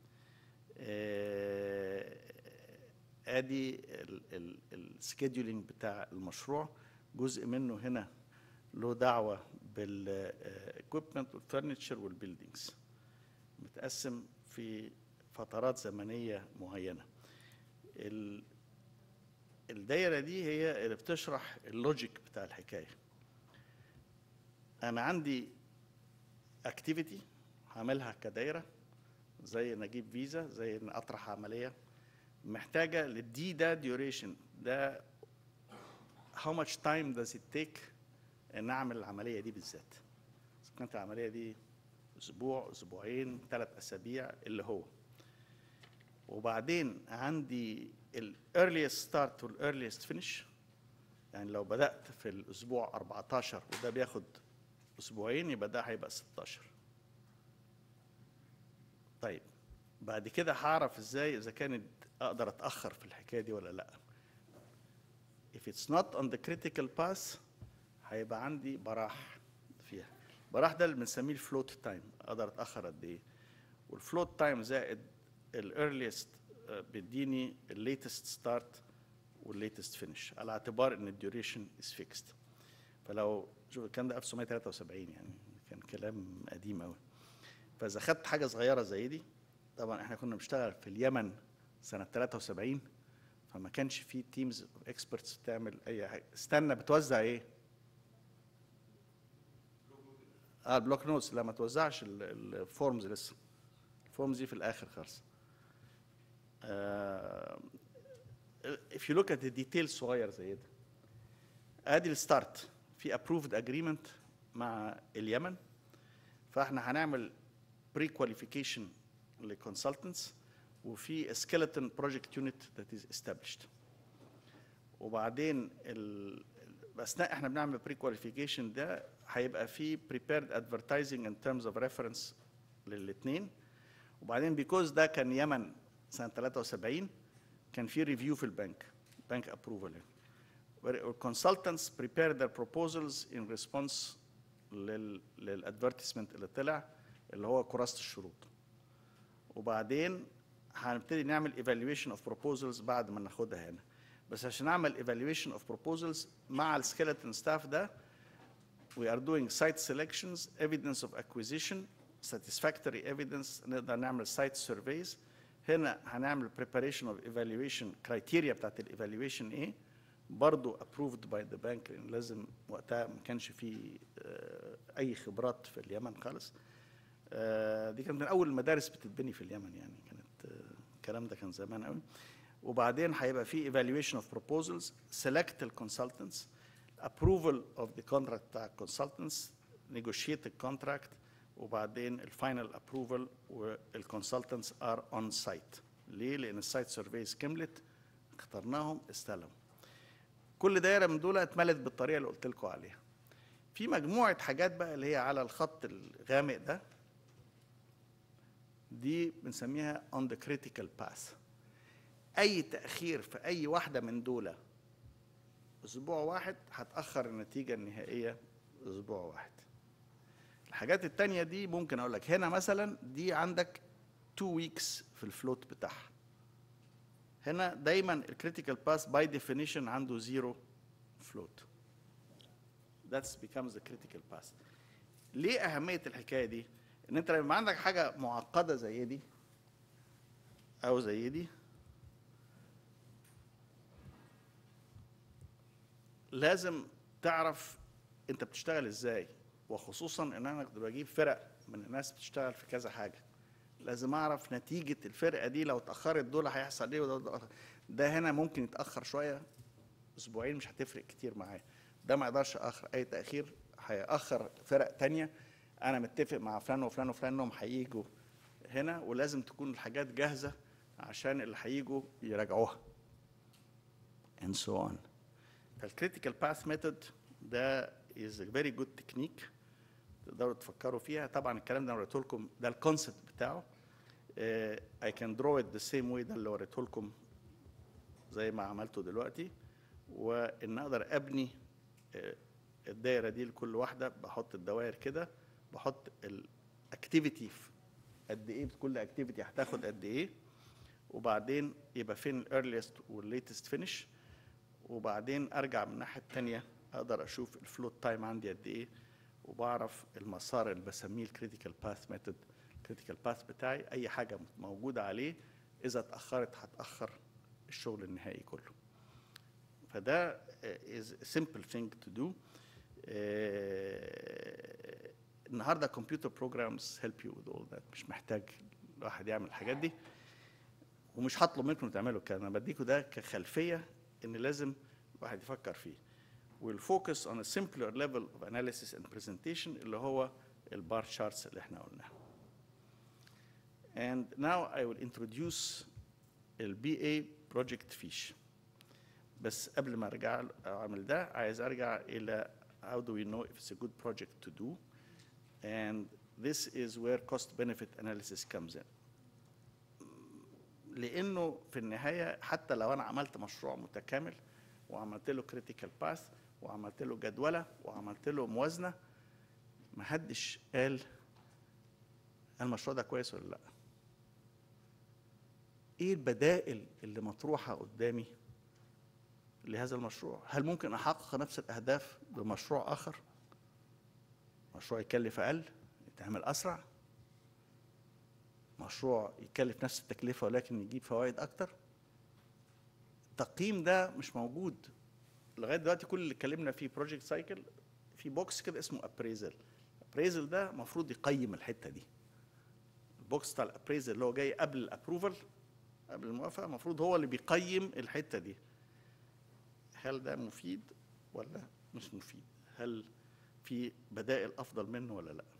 آه، ادي السكيدولينج بتاع المشروع جزء منه هنا له دعوه بالاكويبمنت والفرنتشر والبيلدينجز متقسم في فترات زمنيه معينه ال- الدايره دي هي اللي بتشرح اللوجيك بتاع الحكايه انا عندي اكتيفيتي هعملها كدايره زي ان اجيب فيزا زي ان اطرح عمليه محتاجه للدي ده ديوريشن ده how much time does it take ان اعمل العمليه دي بالذات اذا كانت العمليه دي اسبوع اسبوعين ثلاث اسابيع اللي هو وبعدين عندي الايرليست ستارت والايرليست فينش يعني لو بدات في الاسبوع 14 وده بياخد اسبوعين يبقى ده هيبقى 16 طيب بعد كده هعرف ازاي اذا كانت اقدر اتاخر في الحكايه دي ولا لا if it's not on the critical path هيبقى عندي براح فيها براح ده اللي بنسميه الفلوت تايم اقدر اتاخر قد ايه والفلوت تايم زائد الايرليست بيديني الليتست ستارت والليتست فينش على اعتبار ان الديوريشن از فيكست فلو شوف الكلام ده 1973 يعني كان كلام قديم قوي فاذا خدت حاجه صغيره زي دي طبعا احنا كنا بنشتغل في اليمن سنه 73 فما كانش في تيمز اكسبرتس بتعمل اي حاجه استنى بتوزع ايه اه البلوك نوتس لا ما توزعش الفورمز لسه الفورمز دي في الاخر خالص آه if you look at the details صغير زي ده ادي الستارت في approved agreement مع اليمن فاحنا هنعمل بري كواليفيكيشن للكونسلتنتس وفي skeleton project unit that is established وبعدين ال... اثناء احنا بنعمل بري كواليفيكيشن ده هيبقى في prepared advertising in terms of reference للاثنين وبعدين بيكوز ده كان يمن سنه 73 كان في ريفيو في البنك بنك ابروفال consultants prepare their proposals in response لل للادفرتسمنت اللي طلع اللي هو كراسه الشروط وبعدين هنبتدي نعمل evaluation of proposals بعد ما ناخدها هنا بس عشان نعمل evaluation of proposals مع السكيلتون ستاف ده we are doing site selections evidence of acquisition satisfactory evidence نقدر نعمل site surveys هنا هنعمل preparation of evaluation criteria بتاعت الايفالويشن ايه برضو approved by the bank لان لازم وقتها ما كانش فيه آه، اي خبرات في اليمن خالص آه، دي كانت من اول المدارس بتتبني في اليمن يعني كانت آه، الكلام ده كان زمان قوي وبعدين هيبقى في evaluation of proposals select the consultants approval of the contract بتاع consultants negotiate the contract وبعدين الفاينل ابروفال والكونسلتنتس ار اون سايت ليه؟ لان السايت سيرفيز كملت اخترناهم استلموا كل دايره من دول اتملت بالطريقه اللي قلت لكم عليها في مجموعه حاجات بقى اللي هي على الخط الغامق ده دي بنسميها on the critical path اي تاخير في اي واحده من دول اسبوع واحد هتاخر النتيجه النهائيه اسبوع واحد الحاجات التانية دي ممكن اقول لك هنا مثلا دي عندك 2 ويكس في الفلوت بتاعها هنا دايما الكريتيكال باس باي ديفينيشن عنده زيرو فلوت that's becomes the critical pass ليه اهميه الحكايه دي ان انت لما عندك حاجه معقده زي دي او زي دي لازم تعرف انت بتشتغل ازاي وخصوصا ان انا كنت بجيب فرق من الناس بتشتغل في كذا حاجه لازم اعرف نتيجه الفرقه دي لو اتاخرت دول هيحصل ايه وده ده هنا ممكن يتاخر شويه اسبوعين مش هتفرق كتير معايا ده ما يقدرش اخر اي تاخير هياخر فرق تانية انا متفق مع فلان وفلان وفلان انهم هيجوا هنا ولازم تكون الحاجات جاهزه عشان اللي هيجوا يراجعوها and so on فالكريتيكال باث ميثود ده is a very good technique تقدروا تفكروا فيها طبعا الكلام ده انا وريته لكم ده الكونسبت بتاعه uh, I can draw it the same way ده اللي وريته لكم زي ما عملته دلوقتي وان اقدر ابني uh, الدايره دي لكل واحده بحط الدوائر كده بحط الاكتيفيتي قد ايه كل اكتيفيتي هتاخد قد ايه وبعدين يبقى فين الايرليست والليتست فينش وبعدين ارجع من الناحيه الثانيه اقدر اشوف الفلوت تايم عندي قد ايه وبعرف المسار اللي بسميه الكريتيكال باث ميثود الكريتيكال باث بتاعي اي حاجه موجوده عليه اذا اتاخرت هتاخر الشغل النهائي كله فده is a simple thing to do النهارده كمبيوتر بروجرامز هيلب يو with all that مش محتاج الواحد يعمل الحاجات دي ومش هطلب منكم تعملوا كده انا بديكوا ده كخلفيه ان لازم الواحد يفكر فيه والفوكس on a simpler level of analysis and presentation اللي هو البار charts اللي احنا قلناها and now I will introduce ال BA project fish بس قبل ما ارجع اعمل ده عايز ارجع الى how do we know if it's a good project to do and this is where cost benefit analysis comes in لانه في النهايه حتى لو انا عملت مشروع متكامل وعملت له كريتيكال باث وعملت له جدوله وعملت له موازنه ما حدش قال المشروع ده كويس ولا لا ايه البدائل اللي مطروحه قدامي لهذا المشروع هل ممكن احقق نفس الاهداف بمشروع اخر مشروع يكلف اقل يتعمل اسرع مشروع يكلف نفس التكلفه ولكن يجيب فوائد اكتر التقييم ده مش موجود لغايه دلوقتي كل اللي اتكلمنا فيه بروجكت سايكل في بوكس كده اسمه ابريزل الابريزل ده المفروض يقيم الحته دي البوكس بتاع الابريزل اللي هو جاي قبل الابروفال قبل الموافقه المفروض هو اللي بيقيم الحته دي هل ده مفيد ولا مش مفيد هل في بدائل افضل منه ولا لا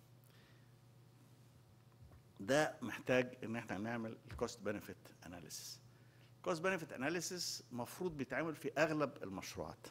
ده محتاج ان احنا نعمل الكوست بنفيت اناليسيس الكوست بنفيت اناليسيس المفروض بيتعمل في اغلب المشروعات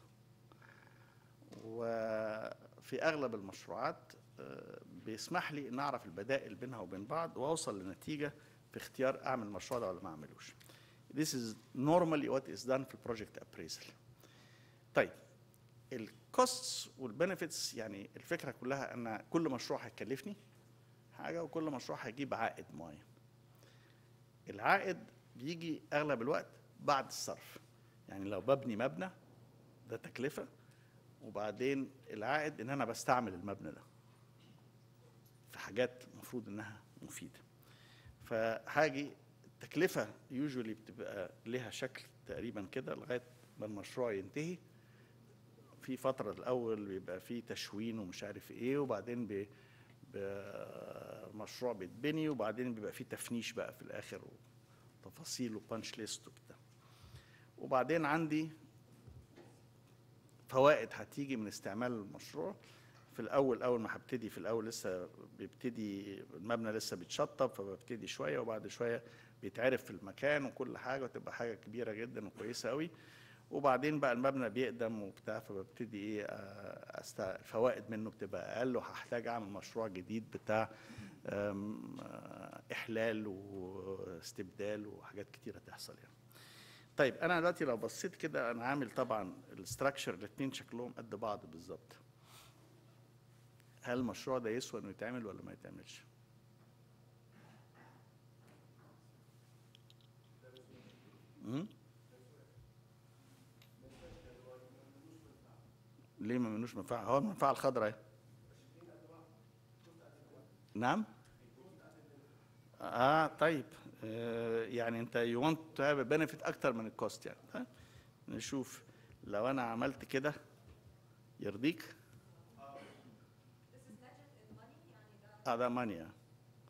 وفي اغلب المشروعات بيسمح لي ان اعرف البدائل بينها وبين بعض واوصل لنتيجه في اختيار اعمل المشروع ده ولا ما اعملوش This is normally what is done في البروجكت appraisal طيب الكوستس والبنفيتس يعني الفكره كلها ان كل مشروع هيكلفني حاجه وكل مشروع هيجيب عائد معين العائد بيجي اغلب الوقت بعد الصرف يعني لو ببني مبنى ده تكلفه وبعدين العائد ان انا بستعمل المبنى ده في حاجات المفروض انها مفيده فهاجي التكلفه يوجولي بتبقى لها شكل تقريبا كده لغايه ما المشروع ينتهي في فترة الأول بيبقى فيه تشوين ومش عارف إيه وبعدين بي مشروع بيتبني وبعدين بيبقى فيه تفنيش بقى في الآخر وتفاصيل وبانش ليست وكده وبعدين عندي فوائد هتيجي من استعمال المشروع في الأول أول ما هبتدي في الأول لسه بيبتدي المبنى لسه بيتشطب فببتدي شوية وبعد شوية بيتعرف في المكان وكل حاجة وتبقى حاجة كبيرة جدا وكويسة قوي وبعدين بقى المبنى بيقدم وبتاع فببتدي ايه أست... الفوائد منه بتبقى اقل وهحتاج اعمل مشروع جديد بتاع احلال واستبدال وحاجات كتيره تحصل يعني. طيب انا دلوقتي لو بصيت كده انا عامل طبعا الاستراكشر الاثنين شكلهم قد بعض بالظبط. هل المشروع ده يسوى انه يتعمل ولا ما يتعملش؟ مم؟ ليه ما منوش منفعه هو المنفعه الخضراء اهي نعم اه طيب آه يعني انت يو ونت تو هاف بنفيت اكتر من الكوست يعني طيب نشوف لو انا عملت كده يرضيك اه ده ماني اه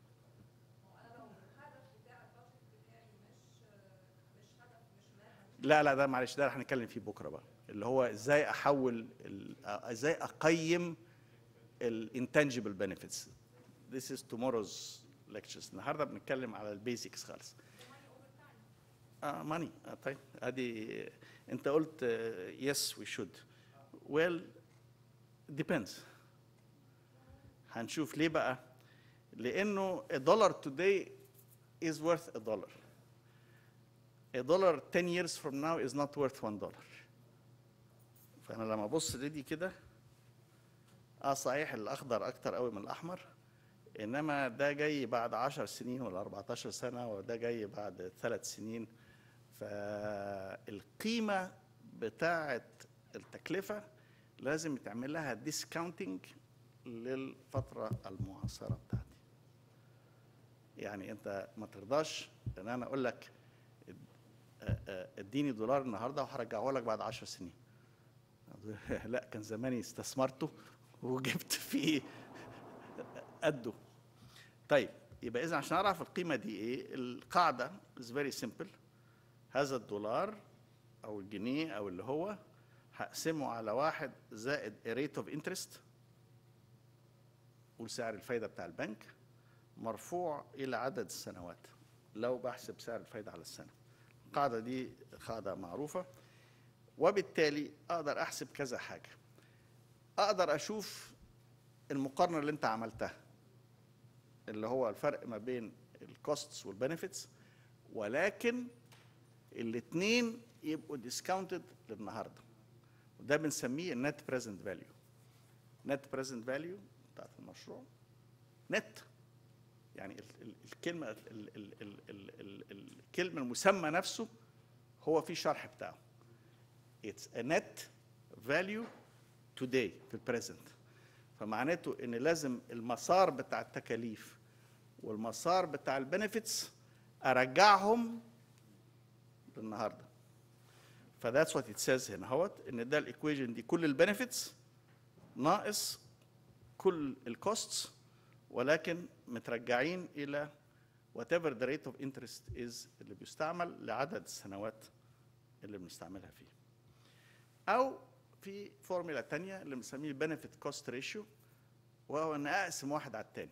لا لا ده معلش ده هنتكلم فيه بكره بقى اللي هو ازاي احول ال- آه، ازاي اقيم الانتنجبل بنفيتس This is tomorrow's lectures النهارده بنتكلم على البيزكس خالص اه ماني آه طيب ادي انت قلت يس وي شود ويل depends هنشوف ليه بقى لانه a dollar today is worth a dollar a dollar 10 years from now is not worth one dollar فانا لما ابص لدي كده اه صحيح الاخضر اكتر قوي من الاحمر انما ده جاي بعد 10 سنين ولا 14 سنه وده جاي بعد ثلاث سنين فالقيمه بتاعه التكلفه لازم يتعمل لها ديسكاونتنج للفتره المعاصره بتاعتي يعني انت ما ترضاش ان انا اقول لك اد- اه- اديني دولار النهارده وهرجعه لك بعد 10 سنين لا كان زماني استثمرته وجبت فيه قده طيب يبقى اذا عشان اعرف القيمه دي ايه القاعده از فيري سمبل هذا الدولار او الجنيه او اللي هو هقسمه على واحد زائد ريت اوف انترست وسعر الفايده بتاع البنك مرفوع الى عدد السنوات لو بحسب سعر الفايده على السنه القاعده دي قاعده معروفه وبالتالي اقدر احسب كذا حاجه اقدر اشوف المقارنه اللي انت عملتها اللي هو الفرق ما بين الكوستس والبنفيتس ولكن الاثنين يبقوا ديسكاونتد للنهارده وده بنسميه النت بريزنت فاليو نت بريزنت فاليو بتاعت المشروع نت يعني ال- ال- الكلمه ال- ال- ال- ال- ال- ال- الكلمه المسمى نفسه هو في شرح بتاعه it's a net value today في البريزنت فمعناته ان لازم المسار بتاع التكاليف والمسار بتاع البنفيتس ارجعهم للنهارده فذاتس وات ات سيز هنا اهوت ان ده الايكويشن دي كل البنفيتس ناقص كل الكوستس ولكن مترجعين الى whatever the rate of interest is اللي بيستعمل لعدد السنوات اللي بنستعملها فيه او في فورمولا تانية اللي بنسميه بنفيت كوست ريشيو وهو ان اقسم واحد على التاني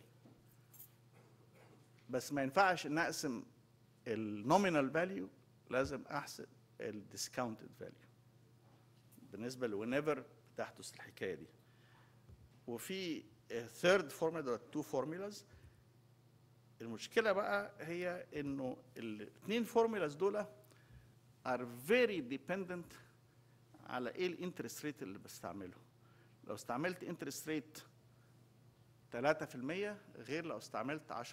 بس ما ينفعش ان اقسم النومينال فاليو لازم احسب الديسكاونتد فاليو بالنسبه لونيفر تحدث الحكايه دي وفي ثيرد فورمولا تو فورمولاز المشكله بقى هي انه الاثنين فورمولاز دول are very dependent على ايه الانترست ريت اللي بستعمله لو استعملت انترست ريت 3% غير لو استعملت 10%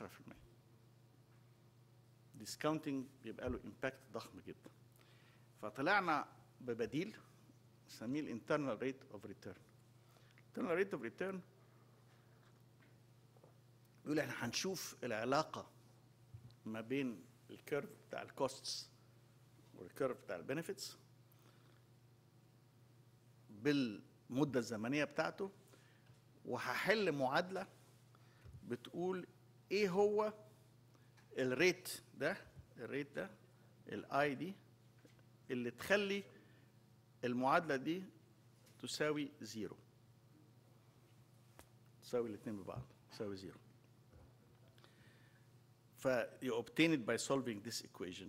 ديسكاونتنج بيبقى له امباكت ضخم جدا فطلعنا ببديل نسميه الانترنال ريت اوف ريتيرن الانترنال ريت اوف ريتيرن بيقول احنا هنشوف العلاقه ما بين الكيرف بتاع الكوستس والكيرف بتاع البنفيتس بالمده الزمنيه بتاعته وهحل معادله بتقول ايه هو الريت ده الريت ده الاي دي اللي تخلي المعادله دي تساوي زيرو تساوي الاثنين ببعض تساوي زيرو ف you obtain it by solving this equation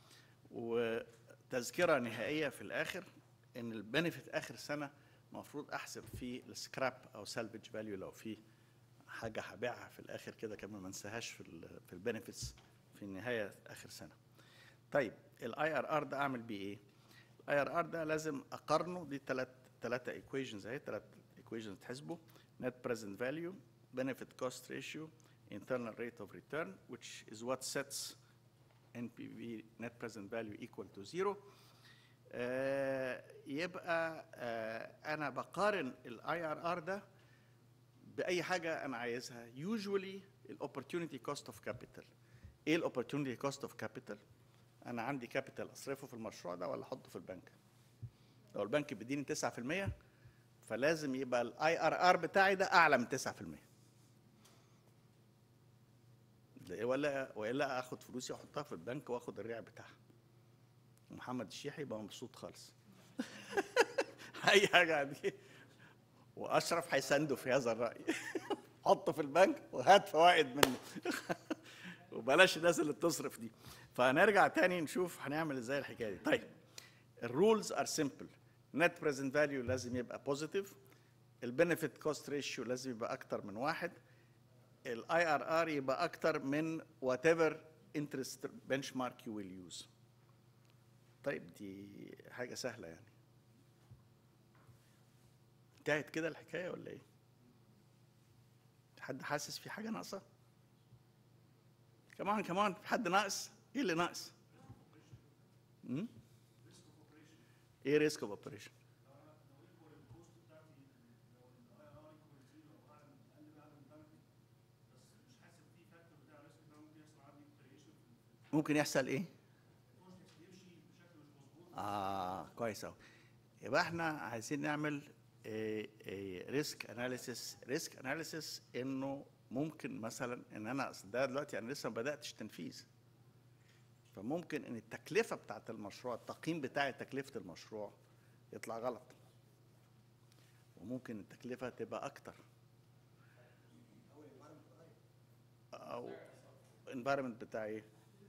وتذكره نهائيه في الاخر ان البنفيت اخر سنه المفروض احسب فيه السكراب او سالفج فاليو لو في حاجه هبيعها في الاخر كده كمان ما انساهاش في ال في البنفيتس في النهايه اخر سنه. طيب الاي ار ار ده اعمل بيه ايه؟ الاي ار ار ده لازم اقارنه دي ثلاث ثلاثه ايكويشنز اهي ثلاث ايكويشنز تحسبوا net present value benefit cost ratio internal rate of return which is what sets NPV net present value equal to zero آه، يبقى آه، انا بقارن الاي ار ار ده باي حاجه انا عايزها usually الاوبورتيونيتي كوست اوف كابيتال ايه الاوبورتيونيتي كوست اوف كابيتال انا عندي كابيتال اصرفه في المشروع ده ولا احطه في البنك لو البنك بيديني 9% فلازم يبقى الاي ار ار بتاعي ده اعلى من 9% لا- ولا والا اخد فلوسي واحطها في البنك واخد الريع بتاعها محمد الشيحي يبقى مبسوط خالص اي حاجه عندي واشرف هيساندوا في هذا الراي حطه في البنك وهات فوائد منه وبلاش الناس اللي بتصرف دي فهنرجع تاني نشوف هنعمل ازاي الحكايه دي طيب الرولز ار سمبل نت بريزنت فاليو لازم يبقى بوزيتيف البنفيت كوست ريشيو لازم يبقى اكتر من واحد الاي ار ار يبقى اكتر من وات ايفر انترست بنش مارك يو ويل يوز طيب دي حاجه سهله يعني انتهت كده الحكايه ولا ايه حد حاسس في حاجه ناقصه كمان كمان في حد ناقص ايه اللي ناقص مم؟ ايه ريسك اوف اوبريشن ممكن يحصل ايه اه كويس قوي يبقى احنا عايزين نعمل ريسك اناليسيس ريسك اناليسيس انه ممكن مثلا ان انا أصل ده دلوقتي انا لسه ما بداتش تنفيذ فممكن ان التكلفه بتاعت المشروع التقييم بتاع تكلفه المشروع يطلع غلط وممكن التكلفه تبقى اكتر او environment بتاع ايه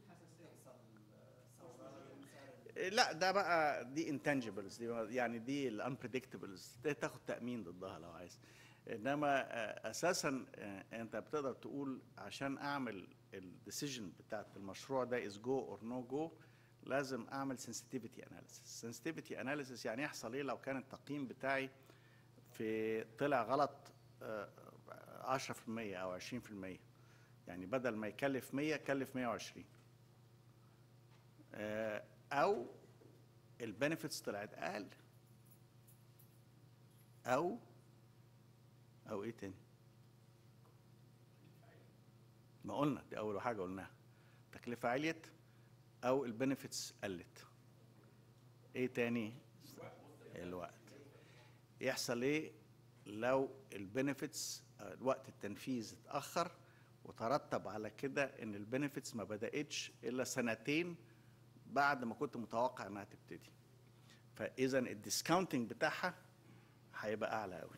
لا ده بقى دي انتنجبلز دي يعني دي الانبريدكتبلز دي تاخد تامين ضدها لو عايز انما آه، اساسا آه، انت بتقدر تقول عشان اعمل الديسيجن بتاعت المشروع ده از جو اور نو جو لازم اعمل sensitivity analysis sensitivity analysis يعني يحصل ايه لو كان التقييم بتاعي في طلع غلط آه، 10% او 20% يعني بدل ما يكلف 100 كلف 120 آه، او البنفيتس طلعت اقل او او ايه تاني ما قلنا دي اول حاجه قلناها تكلفه عليت او البنفيتس قلت ايه تاني الوقت يحصل ايه لو البنفيتس وقت التنفيذ اتاخر وترتب على كده ان البنفيتس ما بداتش الا سنتين بعد ما كنت متوقع انها تبتدي فاذا الديسكاونتنج بتاعها هيبقى اعلى قوي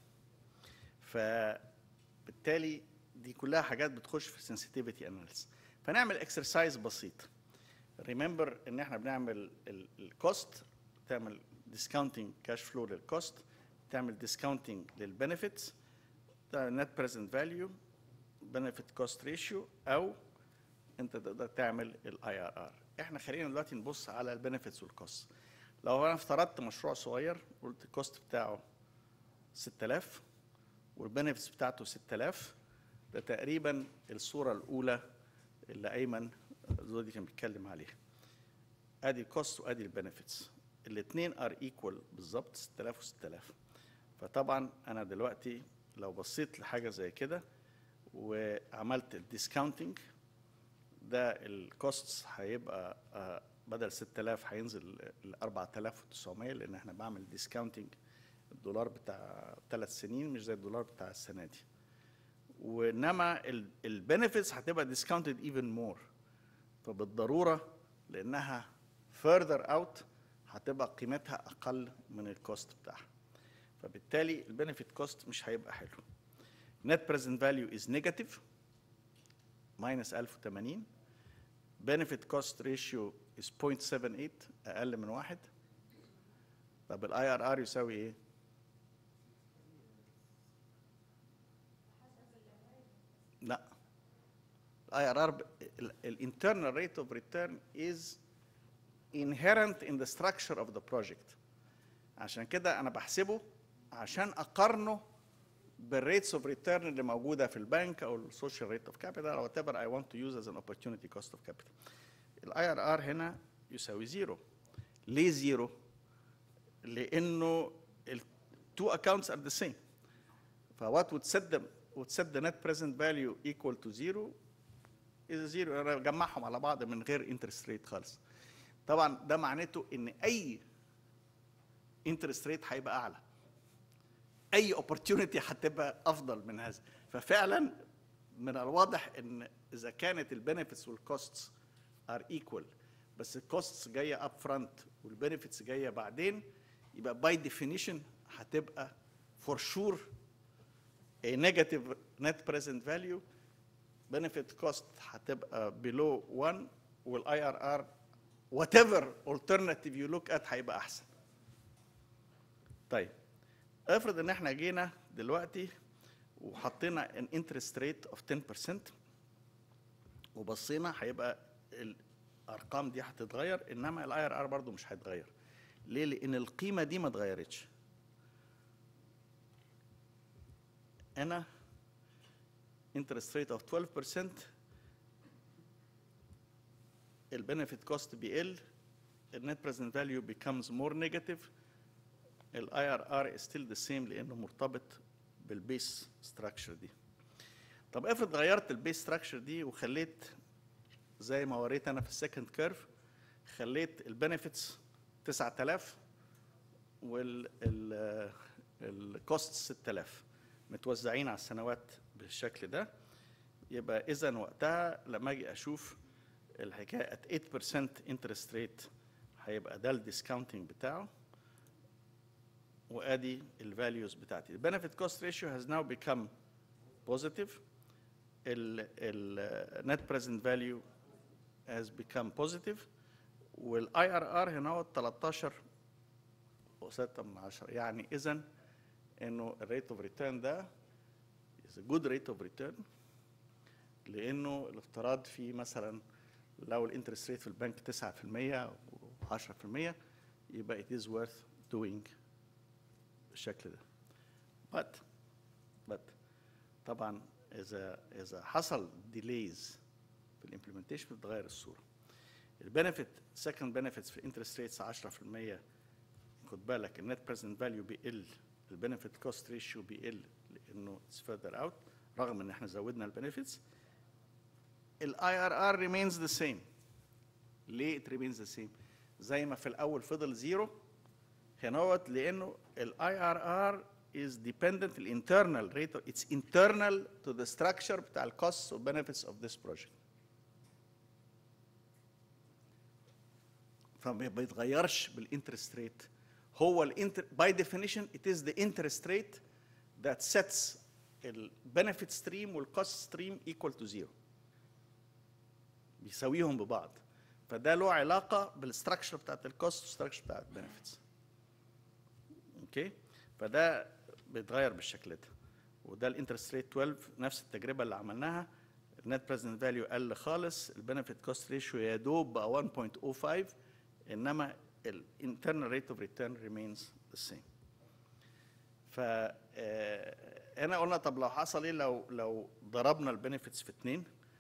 فبالتالي دي كلها حاجات بتخش في السنسيتيفيتي اناليسيس فنعمل اكسرسايز بسيط ريمبر ان احنا بنعمل الكوست تعمل ديسكاونتنج كاش فلو للكوست تعمل ديسكاونتنج للبنفيتس نت بريزنت فاليو بنفيت كوست ريشيو او انت تقدر تعمل الاي ار ار احنا خلينا دلوقتي نبص على البنفيتس والكوست لو انا افترضت مشروع صغير قلت الكوست بتاعه 6000 والبنفيتس بتاعته 6000 ده تقريبا الصوره الاولى اللي ايمن زودي كان بيتكلم عليها ادي الكوست وادي البنفيتس الاثنين ار ايكوال بالظبط 6000 و6000 فطبعا انا دلوقتي لو بصيت لحاجه زي كده وعملت الديسكاونتنج ده الكوستس هيبقى آه، بدل 6000 هينزل ل 4900 لان احنا بعمل ديسكاونتنج الدولار بتاع ثلاث سنين مش زي الدولار بتاع السنه دي وانما البنفيتس هتبقى ديسكاونتد ايفن مور فبالضروره لانها فurther اوت هتبقى قيمتها اقل من الكوست بتاعها فبالتالي البنفيت كوست مش هيبقى حلو net present value is negative minus 1080 benefit cost ratio is 0.78 اقل من واحد طب الاي ار ار يساوي ايه؟ لا الاي ار ار الانترنال ريت اوف ريتيرن از inherent in the structure of the project عشان كده انا بحسبه عشان اقارنه بالريتس اوف ريتيرن اللي موجوده في البنك او السوشيال ريت اوف كابيتال او whatever I want to use as an opportunity cost of capital. الاي ار ار هنا يساوي زيرو ليه زيرو لانه التو accounts are the same فوات would set them would set the net present value equal to zero is zero انا بجمعهم على بعض من غير انترست ريت خالص طبعا ده معناته ان اي انترست ريت هيبقى اعلى اي اوبورتيونيتي هتبقى افضل من هذا ففعلا من الواضح ان اذا كانت البنفيتس والكوستس ار ايكوال بس الكوستس جايه اب فرونت والبنفيتس جايه بعدين يبقى باي ديفينيشن هتبقى فور شور a negative net present value benefit cost هتبقى below 1 والاي ار ار whatever alternative you look at هيبقى احسن طيب افرض ان احنا جينا دلوقتي وحطينا an interest rate of 10% وبصينا هيبقى الارقام دي هتتغير انما الاي ار ار برضه مش هيتغير ليه لان القيمه دي ما اتغيرتش هنا interest rate of 12% البنفيت كوست بيقل النت بريزنت فاليو becomes more negative الاي ار ار is still the same لانه مرتبط بالبيس ستراكشر دي طب افرض غيرت البيس ستراكشر دي وخليت زي ما وريت انا في السكند كيرف خليت البنفيتس 9000 وال الكوست 6000 متوزعين على السنوات بالشكل ده يبقى اذا وقتها لما اجي اشوف الحكايه at 8% interest rate هيبقى ده الديسكاونتنج بتاعه وادي الفاليوز بتاعتي البنفيت كوست ريشيو has now become positive ال net present value has become positive والاي ار ار هنا هو 13 و6 من 10 يعني اذا انه الريت اوف ريتيرن ده is a good rate of return لانه الافتراض فيه مثلا لو الانترست ريت في البنك 9% او 10% يبقى it is worth doing بالشكل ده but but طبعا اذا اذا حصل delays في الامبلمنتيشن بتتغير الصوره البنفيت سكند بنفيتس في انترست ريتس 10% خد بالك النت بريزنت فاليو بيقل البنفيت كوست ريشيو بيقل لانه اتس فurther اوت رغم ان احنا زودنا البنفيتس الاي ار ار ريمينز ذا سيم ليه ات ريمينز ذا سيم زي ما في الاول فضل زيرو هنوت لانه الاي ار ار is dependent الانترنال rate it's internal to the structure بتاع الكوست و benefits of this project فما بيتغيرش بالانترست ريت هو الانتر باي ديفينيشن it is the interest rate that sets البنفيت ستريم والكوست ستريم equal to zero بيساويهم ببعض فده له علاقه بالستراكشر بتاعت الكوست والستراكشر بتاعت البنفيتس اوكي فده بيتغير بالشكل ده وده الانترست ريت 12 نفس التجربه اللي عملناها النت بريزنت فاليو قل خالص البنفيت كوست ريشيو يا دوب بقى 1.05 انما الانترنال ريت اوف ريتيرن ريمينز ذا سيم ف هنا قلنا طب لو حصل ايه لو لو ضربنا البنفيتس في اتنين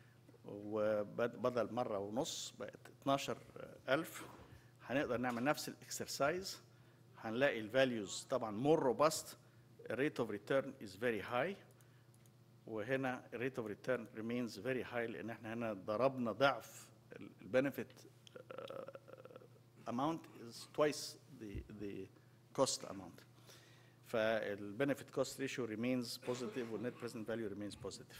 وبدل مره ونص بقت 12000 هنقدر نعمل نفس الاكسرسايز هنلاقي الفاليوز طبعا مور روباست الريت اوف ريتيرن از فيري هاي وهنا الريت اوف ريتيرن ريمينز فيري هاي لان احنا هنا ضربنا ضعف البنفيت amount is twice the the cost amount فالبنفيت كوست ريشيو remains positive والنت بريزنت فاليو remains positive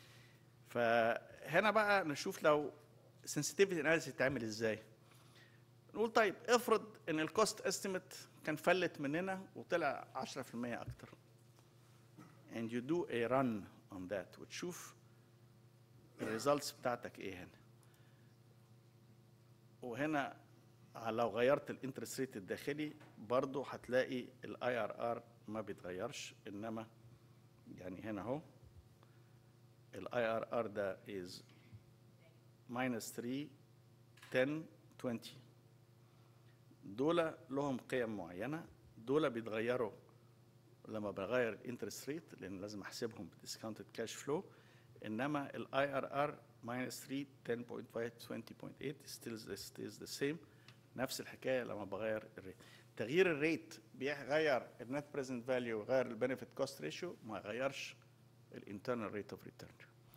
فهنا بقى نشوف لو sensitivity analysis يتعمل ازاي نقول طيب افرض ان الكوست استيميت كان فلت مننا وطلع 10% اكتر and you do a run on that وتشوف الريزلتس بتاعتك ايه هنا وهنا لو غيرت الانترست ريت الداخلي برضو هتلاقي الاي ار ار ما بيتغيرش انما يعني هنا اهو الاي ار ار ده از minus 3 10 20 دول لهم قيم معينه دول بيتغيروا لما بغير الانترست ريت لان لازم احسبهم بديسكاونتد كاش فلو انما الاي ار ار minus 3 10.5 20.8 still stays the same نفس الحكايه لما بغير الريت تغيير الريت بيغير النت بريزنت فاليو ويغير البنفيت كوست ريشيو ما يغيرش الانترنال ريت اوف ريتيرن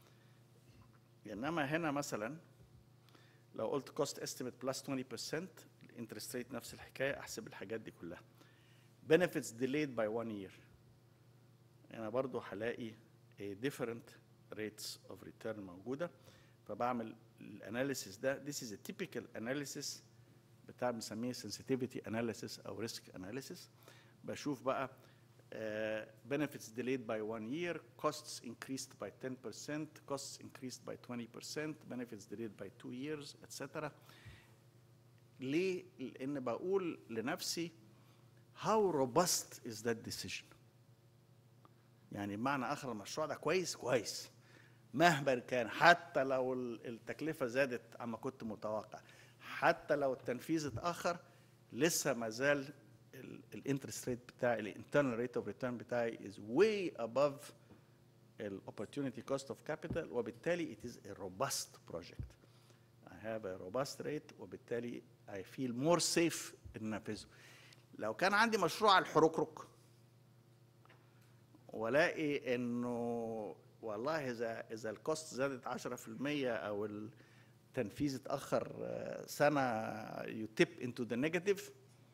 انما هنا مثلا لو قلت كوست استيميت بلس 20% الانترست ريت نفس الحكايه احسب الحاجات دي كلها benefits delayed by one year انا برضو هلاقي a different rates of return موجوده فبعمل الاناليسيس ده this is a typical analysis بتاع بنسميه sensitivity analysis او risk analysis بشوف بقى uh, benefits delayed by one year costs increased by 10% costs increased by 20% benefits delayed by two years etc ليه؟ لأن بقول لنفسي how robust is that decision يعني بمعنى آخر المشروع ده كويس كويس مهما كان حتى لو التكلفة زادت عما كنت متوقع حتى لو التنفيذ اتأخر لسه ما زال الانترست ريت بتاعي الانترنال ريت اوف ريتيرن بتاعي is way above ال opportunity cost of capital وبالتالي it is a robust project I have a robust rate وبالتالي I feel more safe ان انفذه لو كان عندي مشروع على الحركرك والاقي انه والله اذا اذا الكوست زادت 10% او التنفيذ اتاخر سنه يو تيب انتو ذا نيجاتيف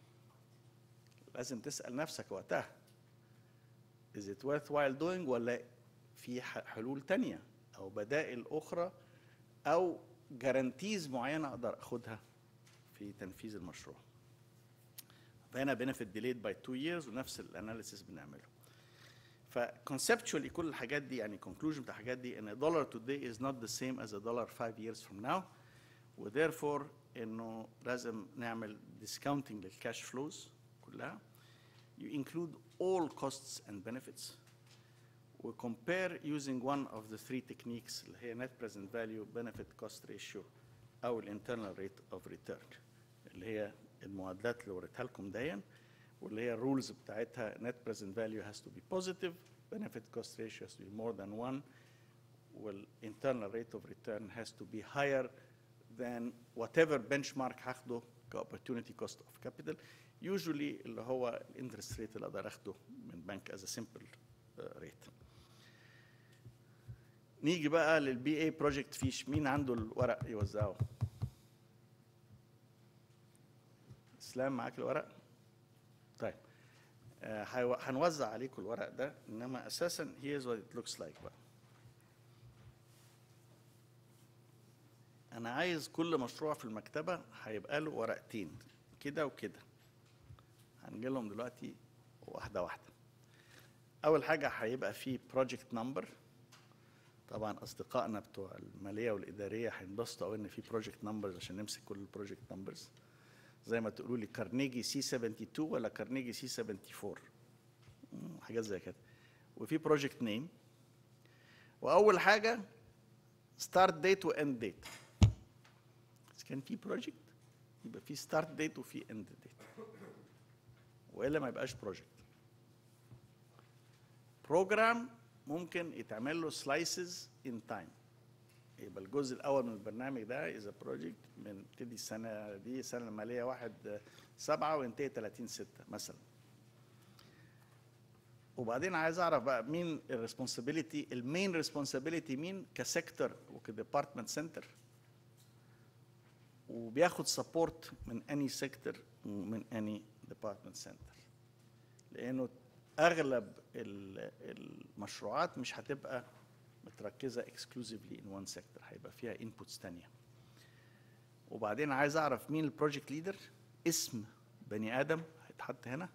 لازم تسال نفسك وقتها is it worthwhile doing ولا في حلول تانية او بدائل اخرى او جارانتيز معينه اقدر اخدها في تنفيذ المشروع فهنا benefit delayed by two years ونفس الاناليسيس بنعمله فconceptually كل الحاجات دي يعني conclusion بتاع الحاجات دي ان dollar today is not the same as a dollar five years from now وtherefore انه لازم نعمل discounting للكاش فلوز كلها you include all costs and benefits we compare using one of the three techniques اللي هي net present value benefit cost ratio او الانترنال rate of return اللي هي المعادلات اللي وريتها لكم دايما واللي هي الرولز بتاعتها net present value has to be positive benefit cost ratio has to be more than one والinternal rate of return has to be higher than whatever benchmark هاخده كopportunity cost of capital usually اللي هو الانترست ريت اللي اقدر اخده من بنك as a simple uh, rate نيجي بقى للبي اي بروجكت فيش مين عنده الورق يوزعه اسلام معاك الورق طيب آه هنوزع عليكم الورق ده انما اساسا here's what it looks like بقى انا عايز كل مشروع في المكتبه هيبقى له ورقتين كده وكده هنجي لهم دلوقتي واحده واحده اول حاجه هيبقى فيه بروجكت نمبر طبعا اصدقائنا بتوع الماليه والاداريه هينبسطوا قوي ان في بروجكت نمبرز عشان نمسك كل البروجكت نمبرز زي ما تقولوا لي كارنيجي سي 72 ولا كارنيجي سي 74 حاجات زي كده وفي بروجكت نيم واول حاجه ستارت ديت واند ديت بس كان في بروجكت يبقى في ستارت ديت وفي اند ديت والا ما يبقاش بروجكت بروجرام ممكن يتعمل له سلايسز ان تايم يبقى الجزء الاول من البرنامج ده از بروجكت من ابتدي السنه دي السنه الماليه 1 7 وينتهي 30 6 مثلا وبعدين عايز اعرف بقى مين الريسبونسابيلتي المين ريسبونسابيلتي مين كسيكتور وكديبارتمنت سنتر وبياخد سبورت من اني سيكتور ومن اني ديبارتمنت سنتر لانه اغلب المشروعات مش هتبقى متركزه اكسكلوزيفلي ان وان سيكتور هيبقى فيها انبوتس ثانيه وبعدين عايز اعرف مين البروجكت ليدر اسم بني ادم هيتحط هنا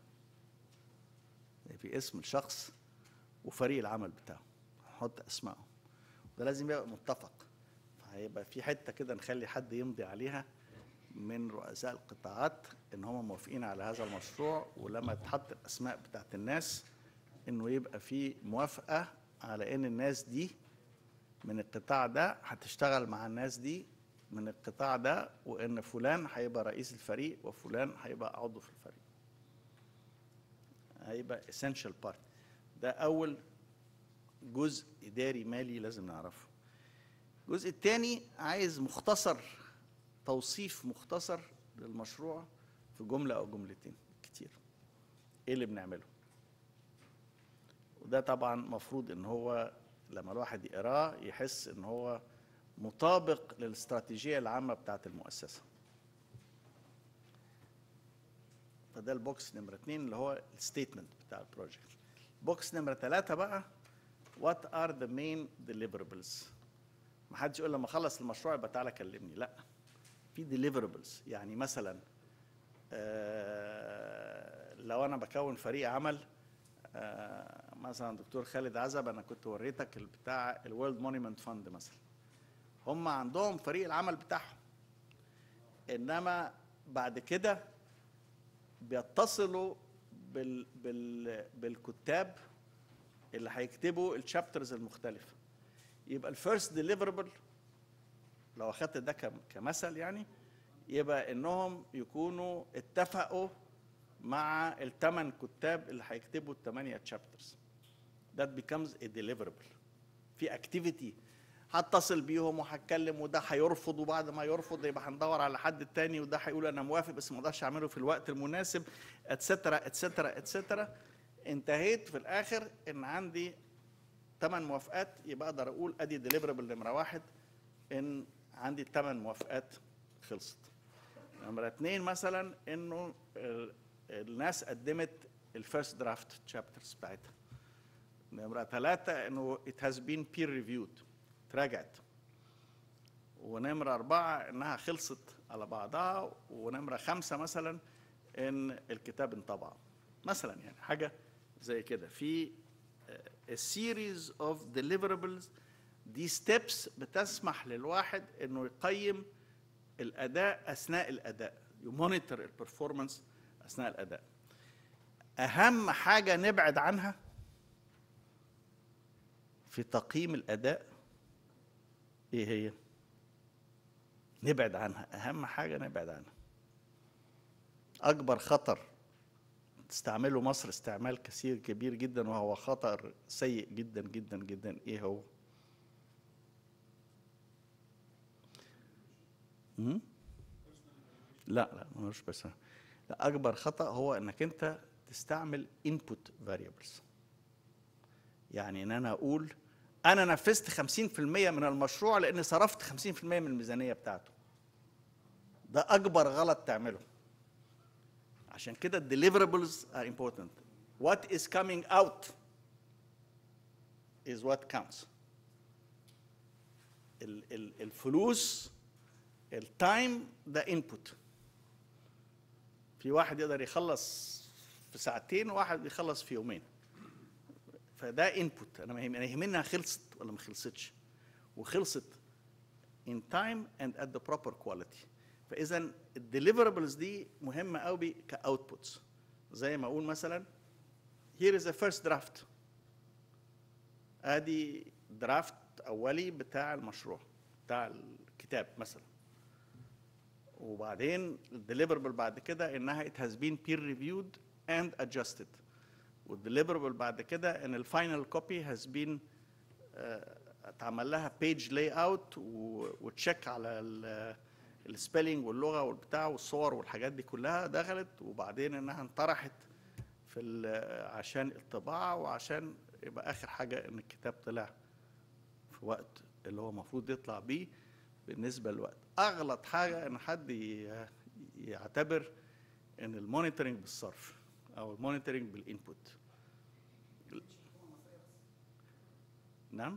في اسم الشخص وفريق العمل بتاعه نحط اسمائهم ده لازم يبقى متفق هيبقى في حته كده نخلي حد يمضي عليها من رؤساء القطاعات ان هم موافقين على هذا المشروع ولما تحط الاسماء بتاعت الناس انه يبقى في موافقه على ان الناس دي من القطاع ده هتشتغل مع الناس دي من القطاع ده وان فلان هيبقى رئيس الفريق وفلان هيبقى عضو في الفريق هيبقى essential part ده اول جزء اداري مالي لازم نعرفه الجزء الثاني عايز مختصر توصيف مختصر للمشروع في جملة أو جملتين كتير إيه اللي بنعمله وده طبعا مفروض إن هو لما الواحد يقراه يحس إن هو مطابق للاستراتيجية العامة بتاعة المؤسسة فده البوكس نمرة اتنين اللي هو الستيتمنت بتاع البروجكت بوكس نمرة ثلاثة بقى what are the main deliverables ما حدش يقول لما اخلص المشروع يبقى تعالى كلمني لا في deliverables يعني مثلا آه لو انا بكون فريق عمل آه مثلا دكتور خالد عزب انا كنت وريتك بتاع الورلد مونيمنت فاند مثلا هم عندهم فريق العمل بتاعهم انما بعد كده بيتصلوا بال بال بالكتاب اللي هيكتبوا الشابترز المختلفه يبقى الفيرست ديليفربل لو اخدت ده كمثل يعني يبقى انهم يكونوا اتفقوا مع الثمان كتاب اللي هيكتبوا الثمانيه تشابترز that becomes a deliverable في اكتيفيتي هتصل بيهم وهتكلم وده هيرفض وبعد ما يرفض يبقى هندور على حد تاني وده هيقول انا موافق بس ما اقدرش اعمله في الوقت المناسب اتسترا اتسترا اتسترا انتهيت في الاخر ان عندي ثمان موافقات يبقى اقدر اقول ادي ديليفربل نمره واحد ان عندي الثمان موافقات خلصت نمره اثنين مثلا انه الناس قدمت الفيرست درافت تشابترز بتاعتها نمره ثلاثه انه it has been peer reviewed اتراجعت ونمرة أربعة إنها خلصت على بعضها ونمرة خمسة مثلا إن الكتاب انطبع مثلا يعني حاجة زي كده في a series of deliverables دي steps بتسمح للواحد إنه يقيم الأداء أثناء الأداء يمونيتور البرفورمانس أثناء الأداء أهم حاجة نبعد عنها في تقييم الأداء ايه هي نبعد عنها اهم حاجه نبعد عنها اكبر خطر تستعمله مصر استعمال كثير كبير جدا وهو خطر سيء جدا جدا جدا ايه هو م? لا لا مش بس لا اكبر خطا هو انك انت تستعمل input variables يعني ان انا اقول انا نفذت 50% من المشروع لان صرفت 50% من الميزانيه بتاعته ده اكبر غلط تعمله عشان كده deliverables are important what is coming out is what counts ال ال الفلوس التايم ده انبوت في واحد يقدر يخلص في ساعتين وواحد بيخلص في يومين فده انبوت انا ما يهمني انها خلصت ولا ما خلصتش وخلصت in time and at the proper quality فاذا الديليفربلز دي مهمه قوي كاوتبوتس زي ما اقول مثلا here is a first draft ادي درافت اولي بتاع المشروع بتاع الكتاب مثلا وبعدين الديليفربل بعد كده انها it has been peer reviewed and adjusted والديليفربل بعد كده ان الفاينل كوبي هاز بين اتعمل لها بيج لاي اوت وتشيك على السبيلنج واللغه والبتاع والصور والحاجات دي كلها دخلت وبعدين انها انطرحت في عشان الطباعه وعشان يبقى اخر حاجه ان الكتاب طلع في وقت اللي هو المفروض يطلع بيه بالنسبه للوقت اغلط حاجه ان حد يعتبر ان المونيتورنج بالصرف او المونيتورنج بالانبوت نعم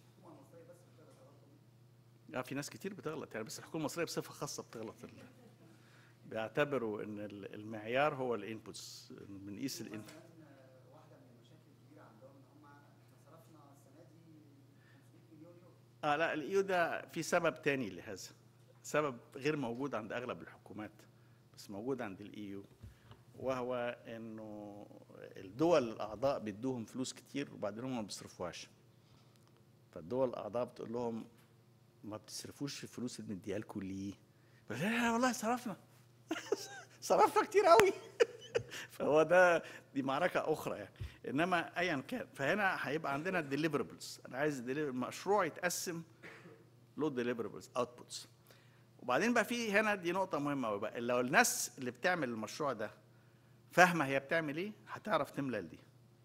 اه في ناس كتير بتغلط يعني بس الحكومه المصريه بصفه خاصه بتغلط بيعتبروا ان المعيار هو الانبوتس بنقيس الانبوت واحده من المشاكل الكبيره عندهم ان هم احنا صرفنا السنه دي 500 مليون يورو اه لا الايو ده في سبب تاني لهذا سبب غير موجود عند اغلب الحكومات بس موجود عند الايو وهو انه الدول الاعضاء بيدوهم فلوس كتير وبعدين هم ما بيصرفوهاش فالدول الاعضاء بتقول لهم ما بتصرفوش الفلوس اللي مديها لكم ليه؟ بس لا والله صرفنا صرفنا كتير قوي فهو ده دي معركه اخرى يعني انما ايا كان فهنا هيبقى عندنا الديليفربلز انا عايز المشروع يتقسم لو ديليفربلز اوتبوتس وبعدين بقى في هنا دي نقطة مهمة قوي بقى لو الناس اللي بتعمل المشروع ده فاهمة هي بتعمل ايه هتعرف تملى دي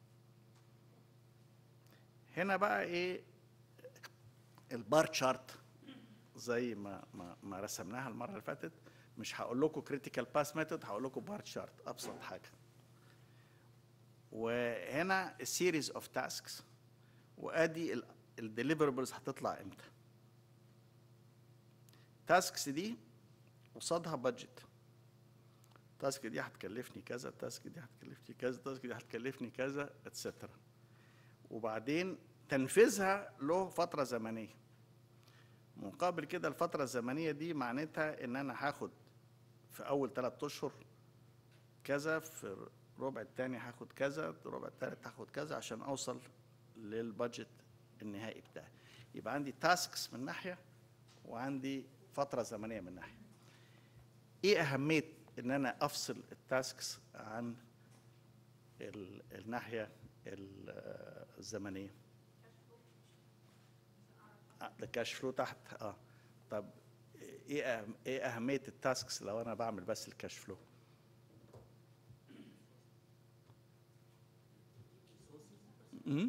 هنا بقى ايه البار تشارت زي ما ما ما رسمناها المرة اللي فاتت مش هقول لكم كريتيكال باس ميثود هقول لكم بار تشارت ابسط حاجة وهنا السيريز اوف تاسكس وادي الديليفربلز هتطلع امتى تاسكس دي قصادها بادجت التاسك دي هتكلفني كذا التاسك دي هتكلفني كذا التاسك دي هتكلفني كذا اتسترا وبعدين تنفيذها له فترة زمنية مقابل كده الفترة الزمنية دي معناتها ان انا هاخد في اول ثلاث اشهر كذا في الربع الثاني هاخد كذا الربع الثالث هاخد كذا عشان اوصل للبادجت النهائي بتاعي يبقى عندي تاسكس من ناحية وعندي فترة زمنية من ناحية ايه اهمية ان انا افصل التاسكس عن ال- الناحية ال- الزمنية ده كاش فلو تحت اه طب ايه أهم ايه اهمية التاسكس لو انا بعمل بس الكاش فلو مم؟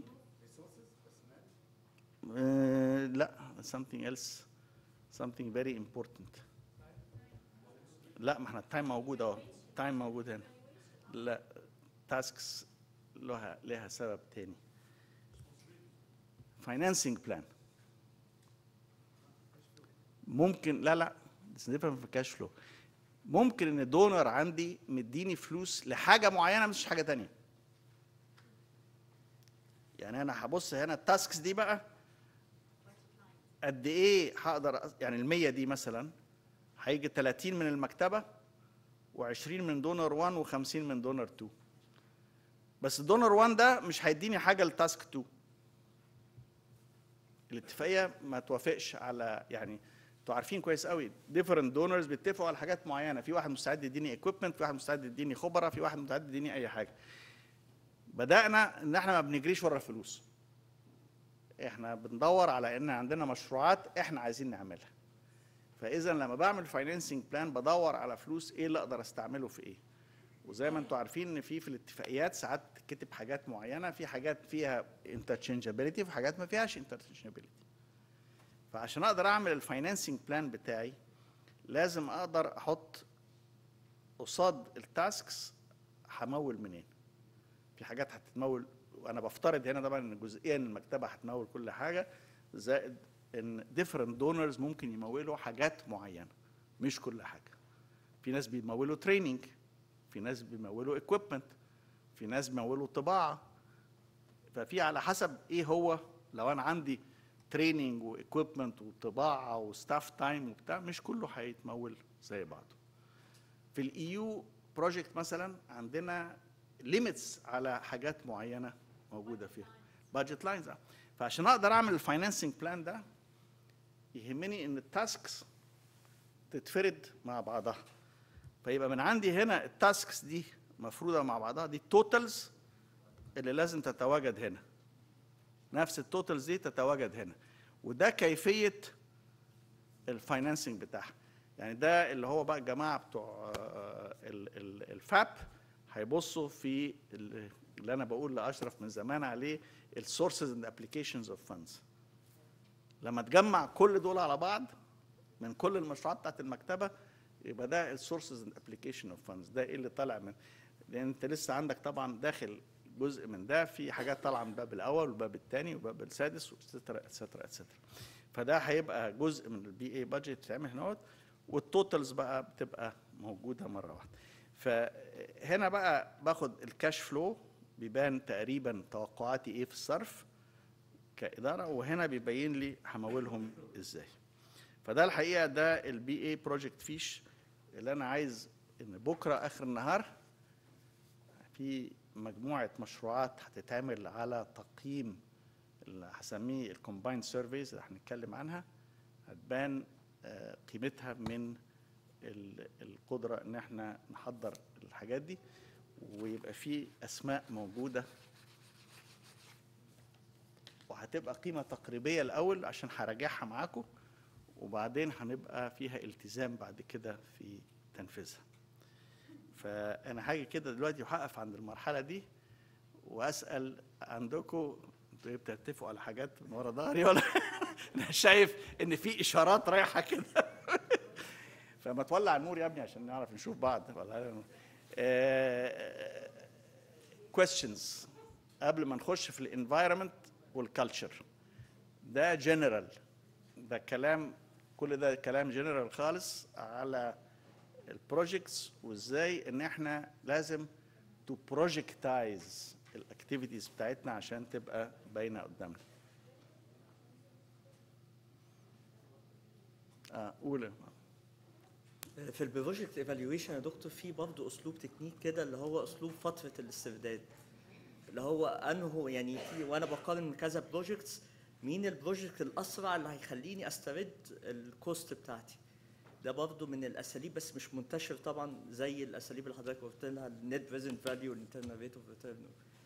آه، لا something else something very important لا ما احنا التايم موجود اهو التايم موجود هنا لا تاسكس لها لها سبب تاني financing plan ممكن لا لا بس نفهم في الكاش فلو ممكن ان دونر عندي مديني فلوس لحاجه معينه مش حاجه تانية يعني انا هبص هنا التاسكس دي بقى قد ايه هقدر أس- يعني ال100 دي مثلا هيجي 30 من المكتبه و20 من دونر 1 و50 من دونر 2 بس دونر 1 ده مش هيديني حاجه لتاسك 2 الاتفاقيه ما توافقش على يعني انتوا عارفين كويس قوي ديفرنت دونرز بيتفقوا على حاجات معينه في واحد مستعد يديني ايكويبمنت في واحد مستعد يديني خبراء في واحد مستعد يديني اي حاجه بدانا ان احنا ما بنجريش ورا الفلوس احنا بندور على ان عندنا مشروعات احنا عايزين نعملها فاذا لما بعمل فاينانسنج بلان بدور على فلوس ايه اللي اقدر استعمله في ايه وزي ما انتوا عارفين ان في في الاتفاقيات ساعات تكتب حاجات معينه في حاجات فيها انترتشنجابيلتي وفي حاجات ما فيهاش انترتشنجابيلتي فعشان اقدر اعمل الفاينانسنج بلان بتاعي لازم اقدر احط قصاد التاسكس همول منين في حاجات هتتمول وانا بفترض هنا طبعا ان جزئيا المكتبه هتمول كل حاجه زائد ان ديفرنت دونرز ممكن يمولوا حاجات معينه مش كل حاجه في ناس بيمولوا تريننج في ناس بيمولوا اكويبمنت في ناس بيمولوا طباعه ففي على حسب ايه هو لو انا عندي تريننج واكويبمنت وطباعه وستاف تايم وبتاع مش كله هيتمول زي بعضه في الايو بروجكت مثلا عندنا ليميتس على حاجات معينه موجوده فيها بادجت لاينز فعشان اقدر اعمل الفاينانسنج بلان ده يهمني ان التاسكس تتفرد مع بعضها فيبقى من عندي هنا التاسكس دي مفروضه مع بعضها دي التوتالز اللي لازم تتواجد هنا نفس التوتالز دي تتواجد هنا وده كيفيه الفاينانسنج بتاعها يعني ده اللي هو بقى الجماعه بتوع آه، ال- ال- الفاب هيبصوا في ال- اللي انا بقول لاشرف من زمان عليه السورسز اند ابلكيشنز اوف فاندز لما تجمع كل دول على بعض من كل المشروعات بتاعت المكتبه يبقى ده السورسز اند ابلكيشن اوف فاندز ده ايه اللي طالع من لان انت لسه عندك طبعا داخل جزء من ده في حاجات طالعه من الباب الاول والباب الثاني والباب السادس واتسترا اتسترا اتسترا فده هيبقى جزء من البي اي بادجت بتتعمل هنا والتوتالز بقى بتبقى موجوده مره واحده فهنا بقى باخد الكاش فلو بيبان تقريبا توقعاتي ايه في الصرف كاداره وهنا بيبين لي همولهم ازاي فده الحقيقه ده البي اي بروجكت فيش اللي انا عايز ان بكره اخر النهار في مجموعه مشروعات هتتعمل على تقييم اللي هسميه الكومبايند سيرفيز اللي هنتكلم عنها هتبان آه، قيمتها من ال- القدره ان احنا نحضر الحاجات دي ويبقى في اسماء موجوده وهتبقى قيمه تقريبيه الاول عشان هراجعها معاكم وبعدين هنبقى فيها التزام بعد كده في تنفيذها فانا حاجه كده دلوقتي وهقف عند المرحله دي واسال عندكم انتوا ايه بتتفقوا على حاجات من ورا ظهري ولا انا شايف ان في اشارات رايحه كده فما تولع النور يا ابني عشان نعرف نشوف بعض ولا questions قبل ما نخش في الانفايرمنت والكالتشر ده جنرال ده كلام كل ده كلام جنرال خالص على البروجكتس وازاي ان احنا لازم تو بروجكتايز الاكتيفيتيز بتاعتنا عشان تبقى باينه قدامنا اه قول في البروجكت ايفالويشن يا دكتور في برضه اسلوب تكنيك كده اللي هو اسلوب فتره الاسترداد اللي هو انه يعني في وانا بقارن كذا بروجكتس مين البروجكت الاسرع اللي هيخليني استرد الكوست بتاعتي ده برضه من الاساليب بس مش منتشر طبعا زي الاساليب اللي حضرتك قلت لها النت بريزنت فاليو والانترنال ريت اوف ريتيرن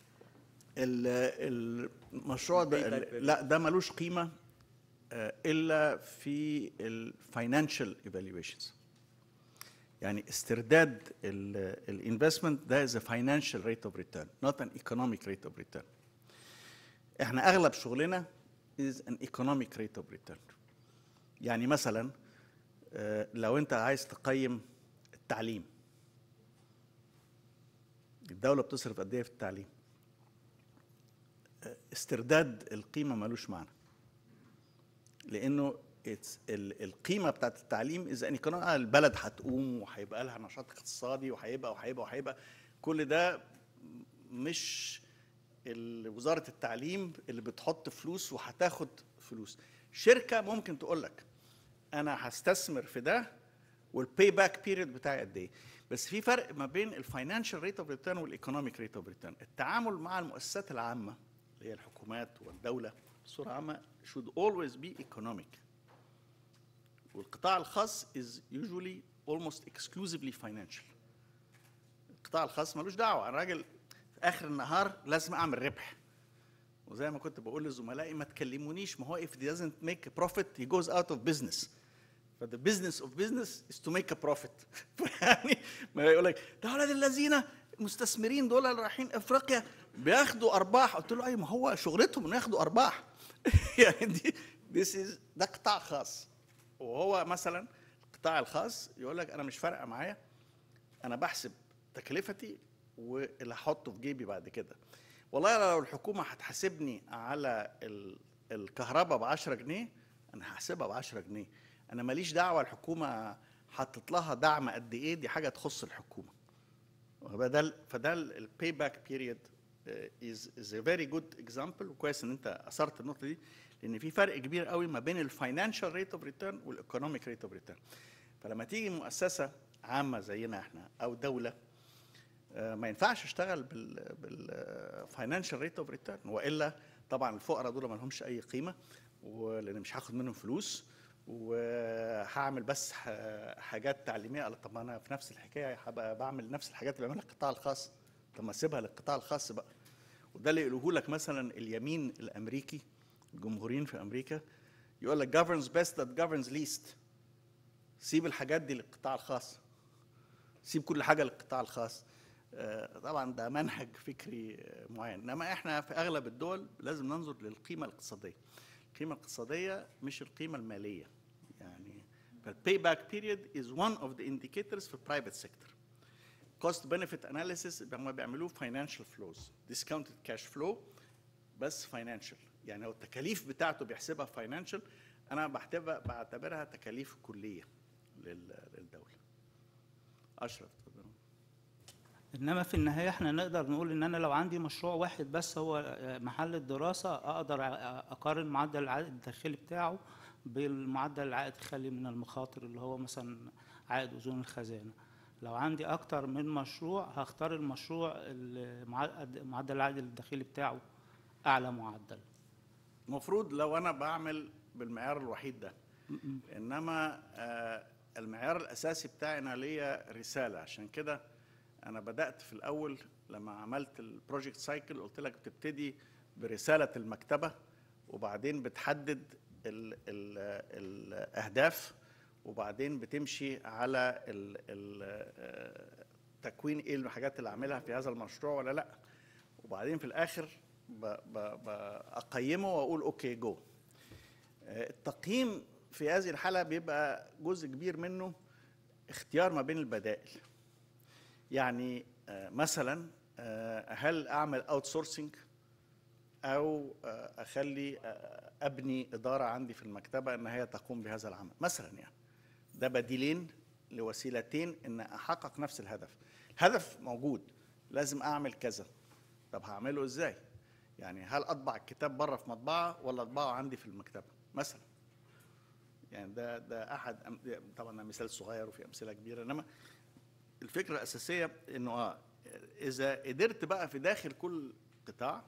ال- المشروع ده Payback period. لا ده ملوش قيمه آه، الا في الفاينانشال ايفالويشنز يعني استرداد الانفستمنت ده از فاينانشال ريت اوف ريتيرن نوت ان ايكونوميك ريت اوف ريتيرن احنا اغلب شغلنا از ان ايكونوميك ريت اوف ريتيرن يعني مثلا آه، لو انت عايز تقيم التعليم الدوله بتصرف قد ايه في التعليم استرداد القيمه ملوش معنى لانه it's ال- القيمه بتاعت التعليم اذا ان كان البلد هتقوم وهيبقى لها نشاط اقتصادي وهيبقى وهيبقى وهيبقى كل ده مش ال- وزاره التعليم اللي بتحط فلوس وهتاخد فلوس شركه ممكن تقول لك انا هستثمر في ده والباي باك بيريد بتاعي قد ايه بس في فرق ما بين الفاينانشال ريت اوف ريتيرن والايكونوميك ريت اوف ريتيرن التعامل مع المؤسسات العامه اللي هي الحكومات والدوله بصوره عامه should always be economic والقطاع الخاص is usually almost exclusively financial القطاع الخاص ملوش دعوه انا راجل في اخر النهار لازم اعمل ربح وزي ما كنت بقول لزملائي ما تكلمونيش ما هو if he doesn't make a profit he goes out of business فده business of business is to make a profit يعني ما يقول لك ده ولاد الذين المستثمرين دول اللي رايحين افريقيا بياخدوا ارباح قلت له اي ما هو شغلتهم انه ياخدوا ارباح يعني دي this is ده قطاع خاص وهو مثلا القطاع الخاص يقول لك انا مش فارقه معايا انا بحسب تكلفتي واللي هحطه في جيبي بعد كده والله لو الحكومه هتحاسبني على ال- الكهرباء ب 10 جنيه انا هحسبها ب 10 جنيه انا ماليش دعوه الحكومه حطت لها دعم قد ايه دي حاجه تخص الحكومه فده فده الباي باك بيريد از از ا فيري جود اكزامبل وكويس ان انت اثرت النقطه دي لان في فرق كبير قوي ما بين الفاينانشال ريت اوف ريتيرن والايكونوميك ريت اوف ريتيرن فلما تيجي مؤسسه عامه زينا احنا او دوله آه، ما ينفعش اشتغل بال بالفاينانشال ريت اوف ريتيرن والا طبعا الفقراء دول ما لهمش اي قيمه ولان مش هاخد منهم فلوس وهعمل بس ح- حاجات تعليميه قال طب ما انا في نفس الحكايه هبقى بعمل نفس الحاجات اللي بيعملها القطاع الخاص طب ما اسيبها للقطاع الخاص بقى وده اللي يقوله لك مثلا اليمين الامريكي الجمهوريين في امريكا يقول لك governs best that governs least سيب الحاجات دي للقطاع الخاص سيب كل حاجه للقطاع الخاص آه، طبعا ده منهج فكري آه، معين انما احنا في اغلب الدول لازم ننظر للقيمه الاقتصاديه القيمه الاقتصاديه مش القيمه الماليه يعني فالباي باك بيريد از one اوف ذا indicators في البرايفت سيكتور كوست بنفيت اناليسيس هم بيعملوه فاينانشال فلوز ديسكاونتد كاش فلو بس فاينانشال يعني لو التكاليف بتاعته بيحسبها فاينانشال انا بعتبرها بعتبرها تكاليف كليه لل- للدوله اشرف اتفضل انما في النهايه احنا نقدر نقول ان انا لو عندي مشروع واحد بس هو محل الدراسه اقدر اقارن معدل العائد الداخلي بتاعه بالمعدل العائد الخالي من المخاطر اللي هو مثلا عائد اذون الخزانه لو عندي اكتر من مشروع هختار المشروع اللي معدل معدل العائد الداخلي بتاعه اعلى معدل المفروض لو انا بعمل بالمعيار الوحيد ده انما آه، المعيار الاساسي بتاعي انا ليا رساله عشان كده انا بدات في الاول لما عملت البروجكت سايكل قلت لك بتبتدي برساله المكتبه وبعدين بتحدد ال ال الاهداف وبعدين بتمشي على ال ال آه، تكوين ايه الحاجات اللي اعملها في هذا المشروع ولا لا وبعدين في الاخر ب- ب- بقيمه واقول اوكي جو آه، التقييم في هذه الحاله بيبقى جزء كبير منه اختيار ما بين البدائل يعني آه، مثلا آه، هل اعمل اوت سورسنج او آه، اخلي آه، ابني اداره عندي في المكتبه ان هي تقوم بهذا العمل مثلا يعني ده بديلين لوسيلتين ان احقق نفس الهدف الهدف موجود لازم اعمل كذا طب هعمله ازاي يعني هل اطبع الكتاب بره في مطبعه ولا اطبعه عندي في المكتبه مثلا يعني ده ده احد أم- طبعا ده مثال صغير وفي امثله كبيره انما الفكره الاساسيه انه اه اذا قدرت بقى في داخل كل قطاع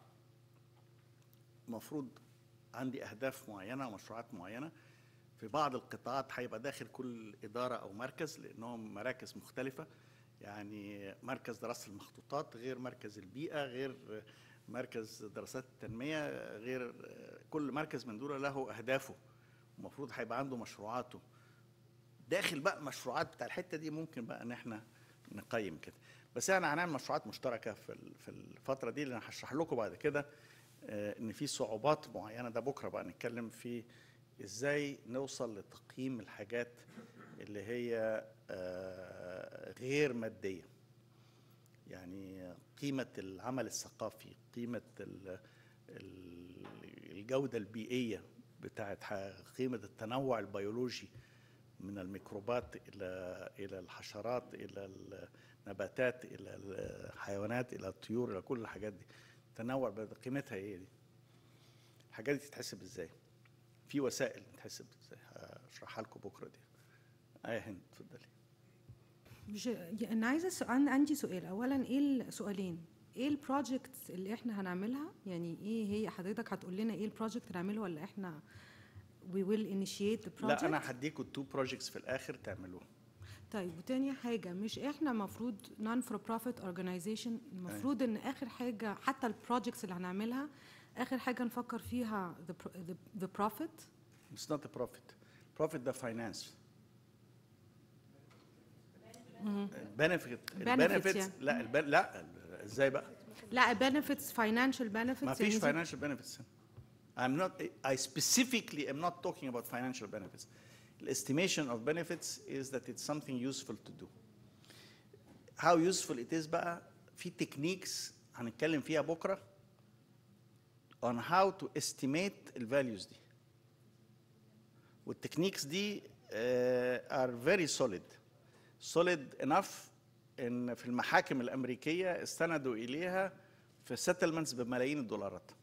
المفروض عندي اهداف معينه ومشروعات معينه في بعض القطاعات هيبقى داخل كل اداره او مركز لانهم مراكز مختلفه يعني مركز دراسه المخطوطات غير مركز البيئه غير مركز دراسات التنميه غير كل مركز من دول له اهدافه المفروض هيبقى عنده مشروعاته داخل بقى المشروعات بتاع الحته دي ممكن بقى ان احنا نقيم كده بس احنا هنعمل مشروعات مشتركه في ال- في الفتره دي اللي انا هشرح لكم بعد كده آه، ان في صعوبات معينه ده بكره بقى نتكلم في ازاي نوصل لتقييم الحاجات اللي هي آه، غير ماديه يعني قيمه العمل الثقافي قيمه ال- ال- الجوده البيئيه بتاعت ح- قيمه التنوع البيولوجي من الميكروبات الى الى الحشرات الى النباتات الى الحيوانات الى الطيور الى كل الحاجات دي تنوع بقى قيمتها ايه دي الحاجات دي تتحسب ازاي في وسائل تتحسب ازاي هشرحها لكم بكره دي ايه هند اتفضلي مش انا عايزه سؤال عندي سؤال اولا ايه السؤالين ايه البروجكت اللي احنا هنعملها يعني ايه هي حضرتك هتقول لنا ايه البروجكت نعمله ولا احنا we will initiate the project لا انا هديكم تو بروجكتس في الاخر تعملوها طيب وتاني حاجة مش احنا المفروض non for profit organization المفروض ان اخر حاجة حتى البروجكتس اللي هنعملها اخر حاجة نفكر فيها the, pro- the, the profit It's not a profit. Profit ده finance. البنفيت Benefits البنفيت يعني. لا الب... لا ازاي بقى؟ لا benefits financial benefits ما فيش يعني financial benefits. I'm not I specifically am not talking about financial benefits. The estimation of benefits is that it's something useful to do. How useful it is بقى في techniques هنتكلم فيها بكره on how to estimate ال values دي. والتكنيكس دي uh, are very solid solid enough ان في المحاكم الامريكيه استندوا اليها في settlements بملايين الدولارات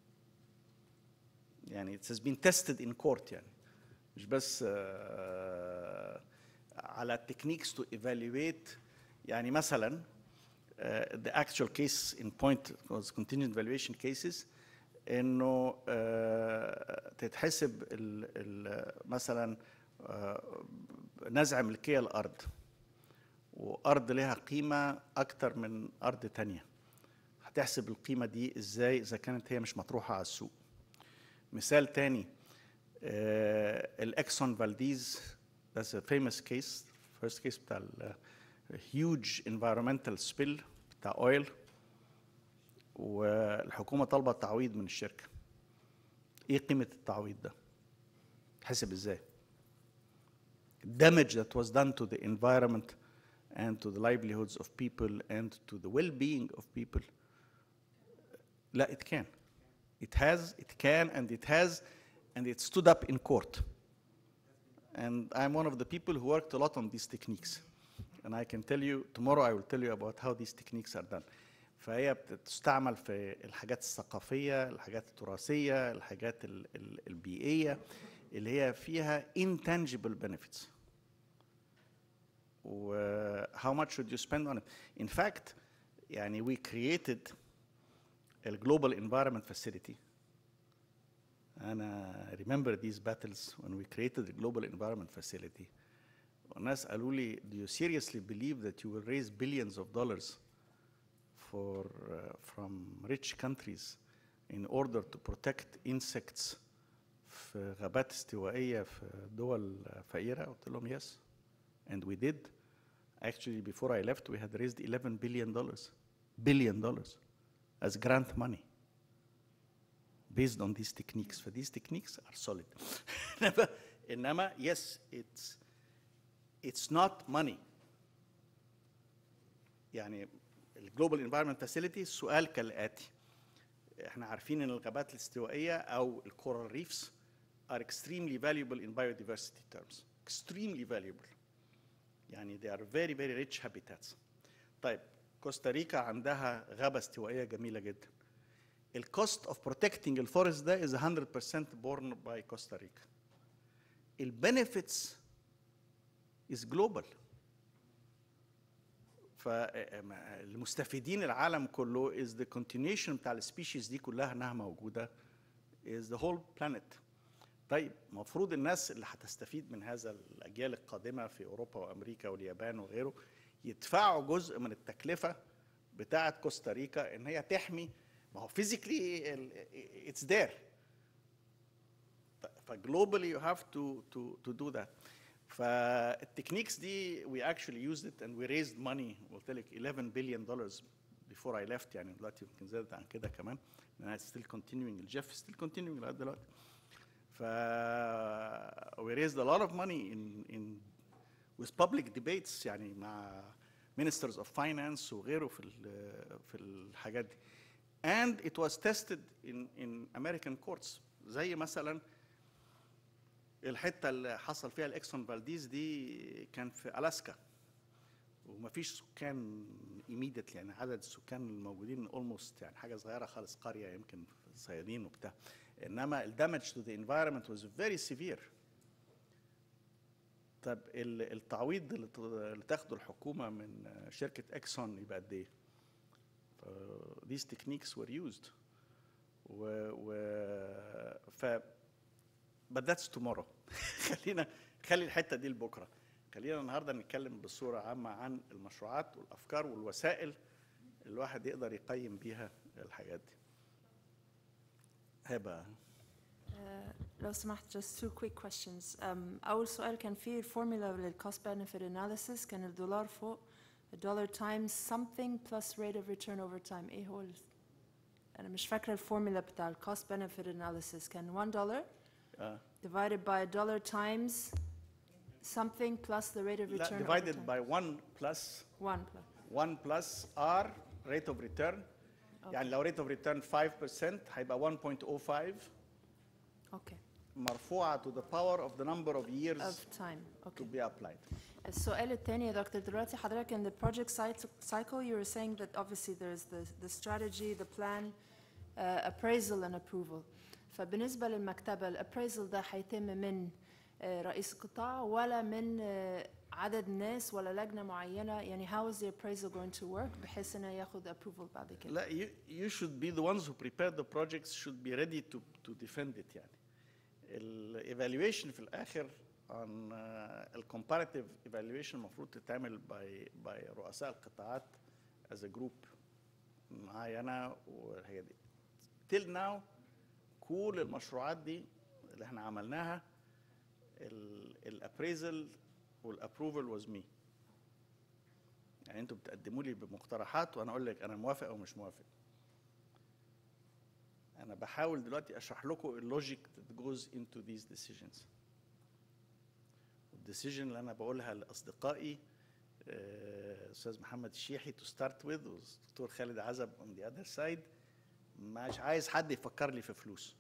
يعني it has been tested in court يعني مش بس آه، على techniques to evaluate يعني مثلا آه، the actual case in point was continued valuation cases انه آه، تتحسب ال ال مثلا آه، نزع ملكيه الارض وارض لها قيمه اكتر من ارض تانية هتحسب القيمه دي ازاي اذا كانت هي مش مطروحه على السوق مثال تاني آه، الاكسون فالديز that's a famous case first case بتاع ال huge environmental spill بتاع oil والحكومه طالبه تعويض من الشركه ايه قيمه التعويض ده تحسب ازاي damage that was done to the environment and to the livelihoods of people and to the well-being of people لا it can it has it can and it has and it stood up in court and I'm one of the people who worked a lot on these techniques and I can tell you tomorrow I will tell you about how these techniques are done فهي بتستعمل في الحاجات الثقافية الحاجات التراثية الحاجات ال- ال- البيئية اللي هي فيها intangible benefits و how much should you spend on it in fact يعني we created a global environment facility أنا remember these battles when we created the global environment facility والناس قالوا لي do you seriously believe that you will raise billions of dollars for uh, from rich countries in order to protect insects في غابات استوائيه في دول فقيره قلت لهم يس and we did actually before I left we had raised 11 billion dollars billion dollars as grant money based on these techniques ف these techniques are solid انما انما yes it's it's not money يعني الجلوبال انفايرمنت فاسيلتي السؤال كالاتي احنا عارفين ان الغابات الاستوائيه او الكورال ريفز are extremely valuable in biodiversity terms extremely valuable يعني they are very very rich habitats طيب كوستاريكا عندها غابه استوائيه جميله جدا الكوست اوف بروتكتنج الفورست ده is 100% borne by كوستا ريكا البنفيتس is global فالمستفيدين العالم كله is the continuation بتاع السبيشيز دي كلها انها موجوده is the whole planet طيب المفروض الناس اللي هتستفيد من هذا الاجيال القادمه في اوروبا وامريكا واليابان وغيره يدفعوا جزء من التكلفه بتاعه كوستاريكا ان هي تحمي ما هو فيزيكلي اتس ذير فجلوبالي يو هاف تو تو تو دو ذات فالتكنيكس دي we actually used it and we raised money قلت لك 11 billion dollars before I left يعني دلوقتي يمكن زادت عن كده كمان لان still continuing الجيف still continuing لغايه دلوقتي ف we raised a lot of money in in with public debates يعني مع ministers of finance وغيره في ال- في الحاجات دي and it was tested in in American courts زي مثلا الحته اللي حصل فيها الاكسون فالديز دي كان في الاسكا ومفيش سكان immediately يعني عدد السكان الموجودين almost يعني حاجه صغيره خالص قريه يمكن صيادين وبتاع انما الدمج تو ذا environment was very severe طب ال- التعويض اللي ت- اللي تاخده الحكومه من شركه اكسون يبقى قد ايه؟ ف- these techniques were used و, و ف but that's tomorrow خلينا خلي الحته دي لبكره خلينا النهارده نتكلم بصوره عامه عن المشروعات والافكار والوسائل اللي الواحد يقدر يقيم بيها الحاجات دي هبه آه، لو سمحت just two quick questions um, أول سؤال كان في الفورمولا للcost benefit analysis كان الدولار فوق الدولار times something plus rate of return over time إيه هو ال... أنا مش فاكرة الفورمولا بتاع الcost benefit analysis كان 1 دولار آه. divided by dollar times something plus the rate of لا return over divided time. by 1 plus 1 plus 1 plus r rate of return يعني لو rate of return 5% هيبقى 1.05 okay مرفوعه to the power of the number of years of time to okay be applied السؤال الثاني يا دكتور دلوقتي حضرتك in the project cyt- cycle you were saying that obviously there's the, the strategy, the plan, uh, appraisal and approval. فبالنسبة للمكتبة الابرايزل ده هيتم من آه، رئيس القطاع ولا من آه، عدد ناس ولا لجنة معينة يعني how is the appraisal going to work بحيث انه ياخد approval بعد كده لا you, you should be the ones who prepare the projects should be ready to to defend it يعني الايفالويشن في الاخر on uh, الكومباريتيف evaluation المفروض تتعمل by by رؤساء القطاعات as a group معايا انا وهي دي till now كل المشروعات دي اللي احنا عملناها الابريزل والابروفل واز مي يعني انتوا بتقدموا لي بمقترحات وانا اقول لك انا موافق او مش موافق انا بحاول دلوقتي اشرح لكم اللوجيك that goes into these decisions الديسيجن اللي انا بقولها لاصدقائي آه، استاذ محمد الشيحي to start with والدكتور خالد عزب on the other side مش عايز حد يفكر لي في فلوس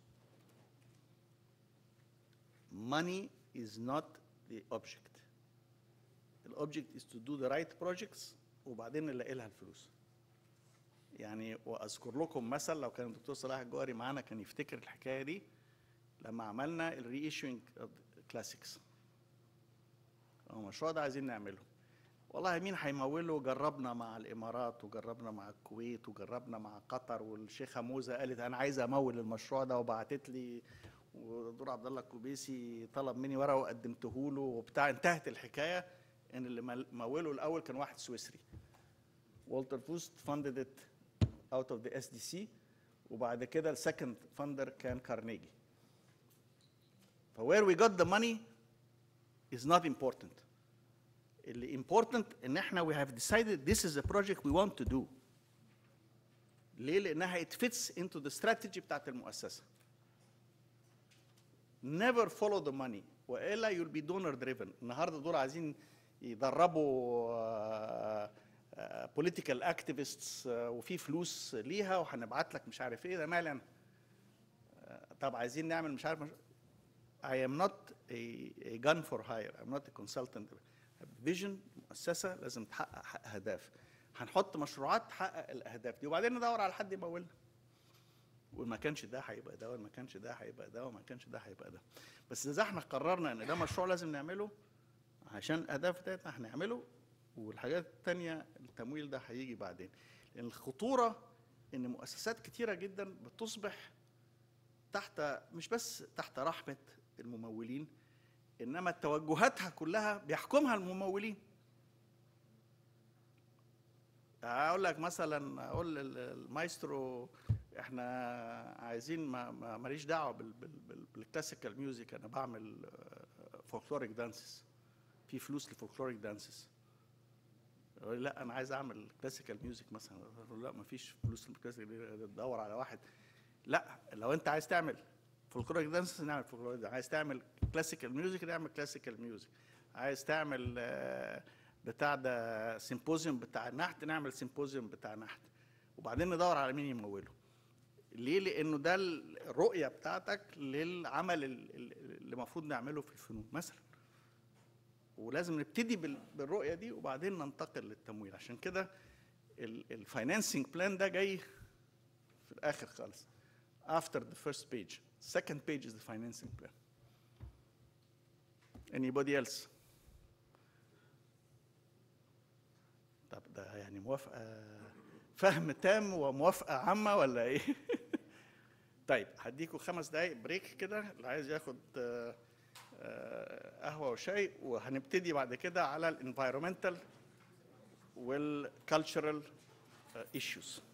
money is not the object الاوبجكت is to do the right projects وبعدين نلاقي لها الفلوس يعني واذكر لكم مثل لو كان الدكتور صلاح الجوهري معانا كان يفتكر الحكايه دي لما عملنا الري ايشوينج كلاسيكس المشروع ده عايزين نعمله والله مين هيموله جربنا مع الامارات وجربنا مع الكويت وجربنا مع قطر والشيخه موزه قالت انا عايزه امول المشروع ده وبعتت لي ودكتور عبد الله الكوبيسي طلب مني ورقه وقدمته له وبتاع انتهت الحكايه ان اللي مل- موله الاول كان واحد سويسري والتر فوست فاندد ات اوت اوف ذا اس دي سي وبعد كده السكند فاندر كان كارنيجي ف where we got the money is not important اللي important ان احنا we have decided this is a project we want to do ليه؟ لانها it fits into the strategy بتاعت المؤسسه never follow the money والا you'll be donor driven النهارده دول عايزين يدربوا آه، آه، political activists آه، وفي فلوس ليها وهنبعت لك مش عارف ايه ده مالي انا آه، طب عايزين نعمل مش عارف مش I am not a, a gun for hire I'm not a consultant فيجن مؤسسه لازم تحقق حق اهداف هنحط مشروعات تحقق الاهداف دي وبعدين ندور على حد يمولنا وما كانش ده هيبقى ده وما كانش ده هيبقى ده وما كانش ده هيبقى ده بس اذا احنا قررنا ان ده مشروع لازم نعمله عشان الاهداف بتاعتنا هنعمله والحاجات التانية التمويل ده هيجي بعدين لان الخطوره ان مؤسسات كتيره جدا بتصبح تحت مش بس تحت رحمه الممولين انما توجهاتها كلها بيحكمها الممولين اقول لك مثلا اقول لل- المايسترو احنا عايزين ما ما- ماليش دعوه بال- بال- بال- بالكلاسيكال ميوزك انا بعمل فولكلوريك دانسز في فلوس لفولكلوريك دانسز يقول لي لا انا عايز اعمل كلاسيكال ميوزك مثلا أقول له لا ما فيش فلوس للكلاسيكال تدور على واحد لا لو انت عايز تعمل فولكلوريك دانس نعمل فولكلوريك دانس عايز تعمل كلاسيكال ميوزك نعمل كلاسيكال ميوزك عايز تعمل آه، بتاع ده سيمبوزيوم بتاع نحت نعمل سيمبوزيوم بتاع نحت وبعدين ندور على مين يموله ليه لانه ده الرؤيه بتاعتك للعمل ال- ال- اللي المفروض نعمله في الفنون مثلا ولازم نبتدي بال- بالرؤيه دي وبعدين ننتقل للتمويل عشان كده الفاينانسنج بلان ده جاي في الاخر خالص after the first page second page is the financing plan anybody else طب ده يعني موافقه فهم تام وموافقه عامه ولا ايه طيب هديكوا خمس دقايق بريك كده اللي عايز ياخد آه، آه، قهوه وشاي وهنبتدي بعد كده على الانفايرمنتال والكالتشرال ايشوز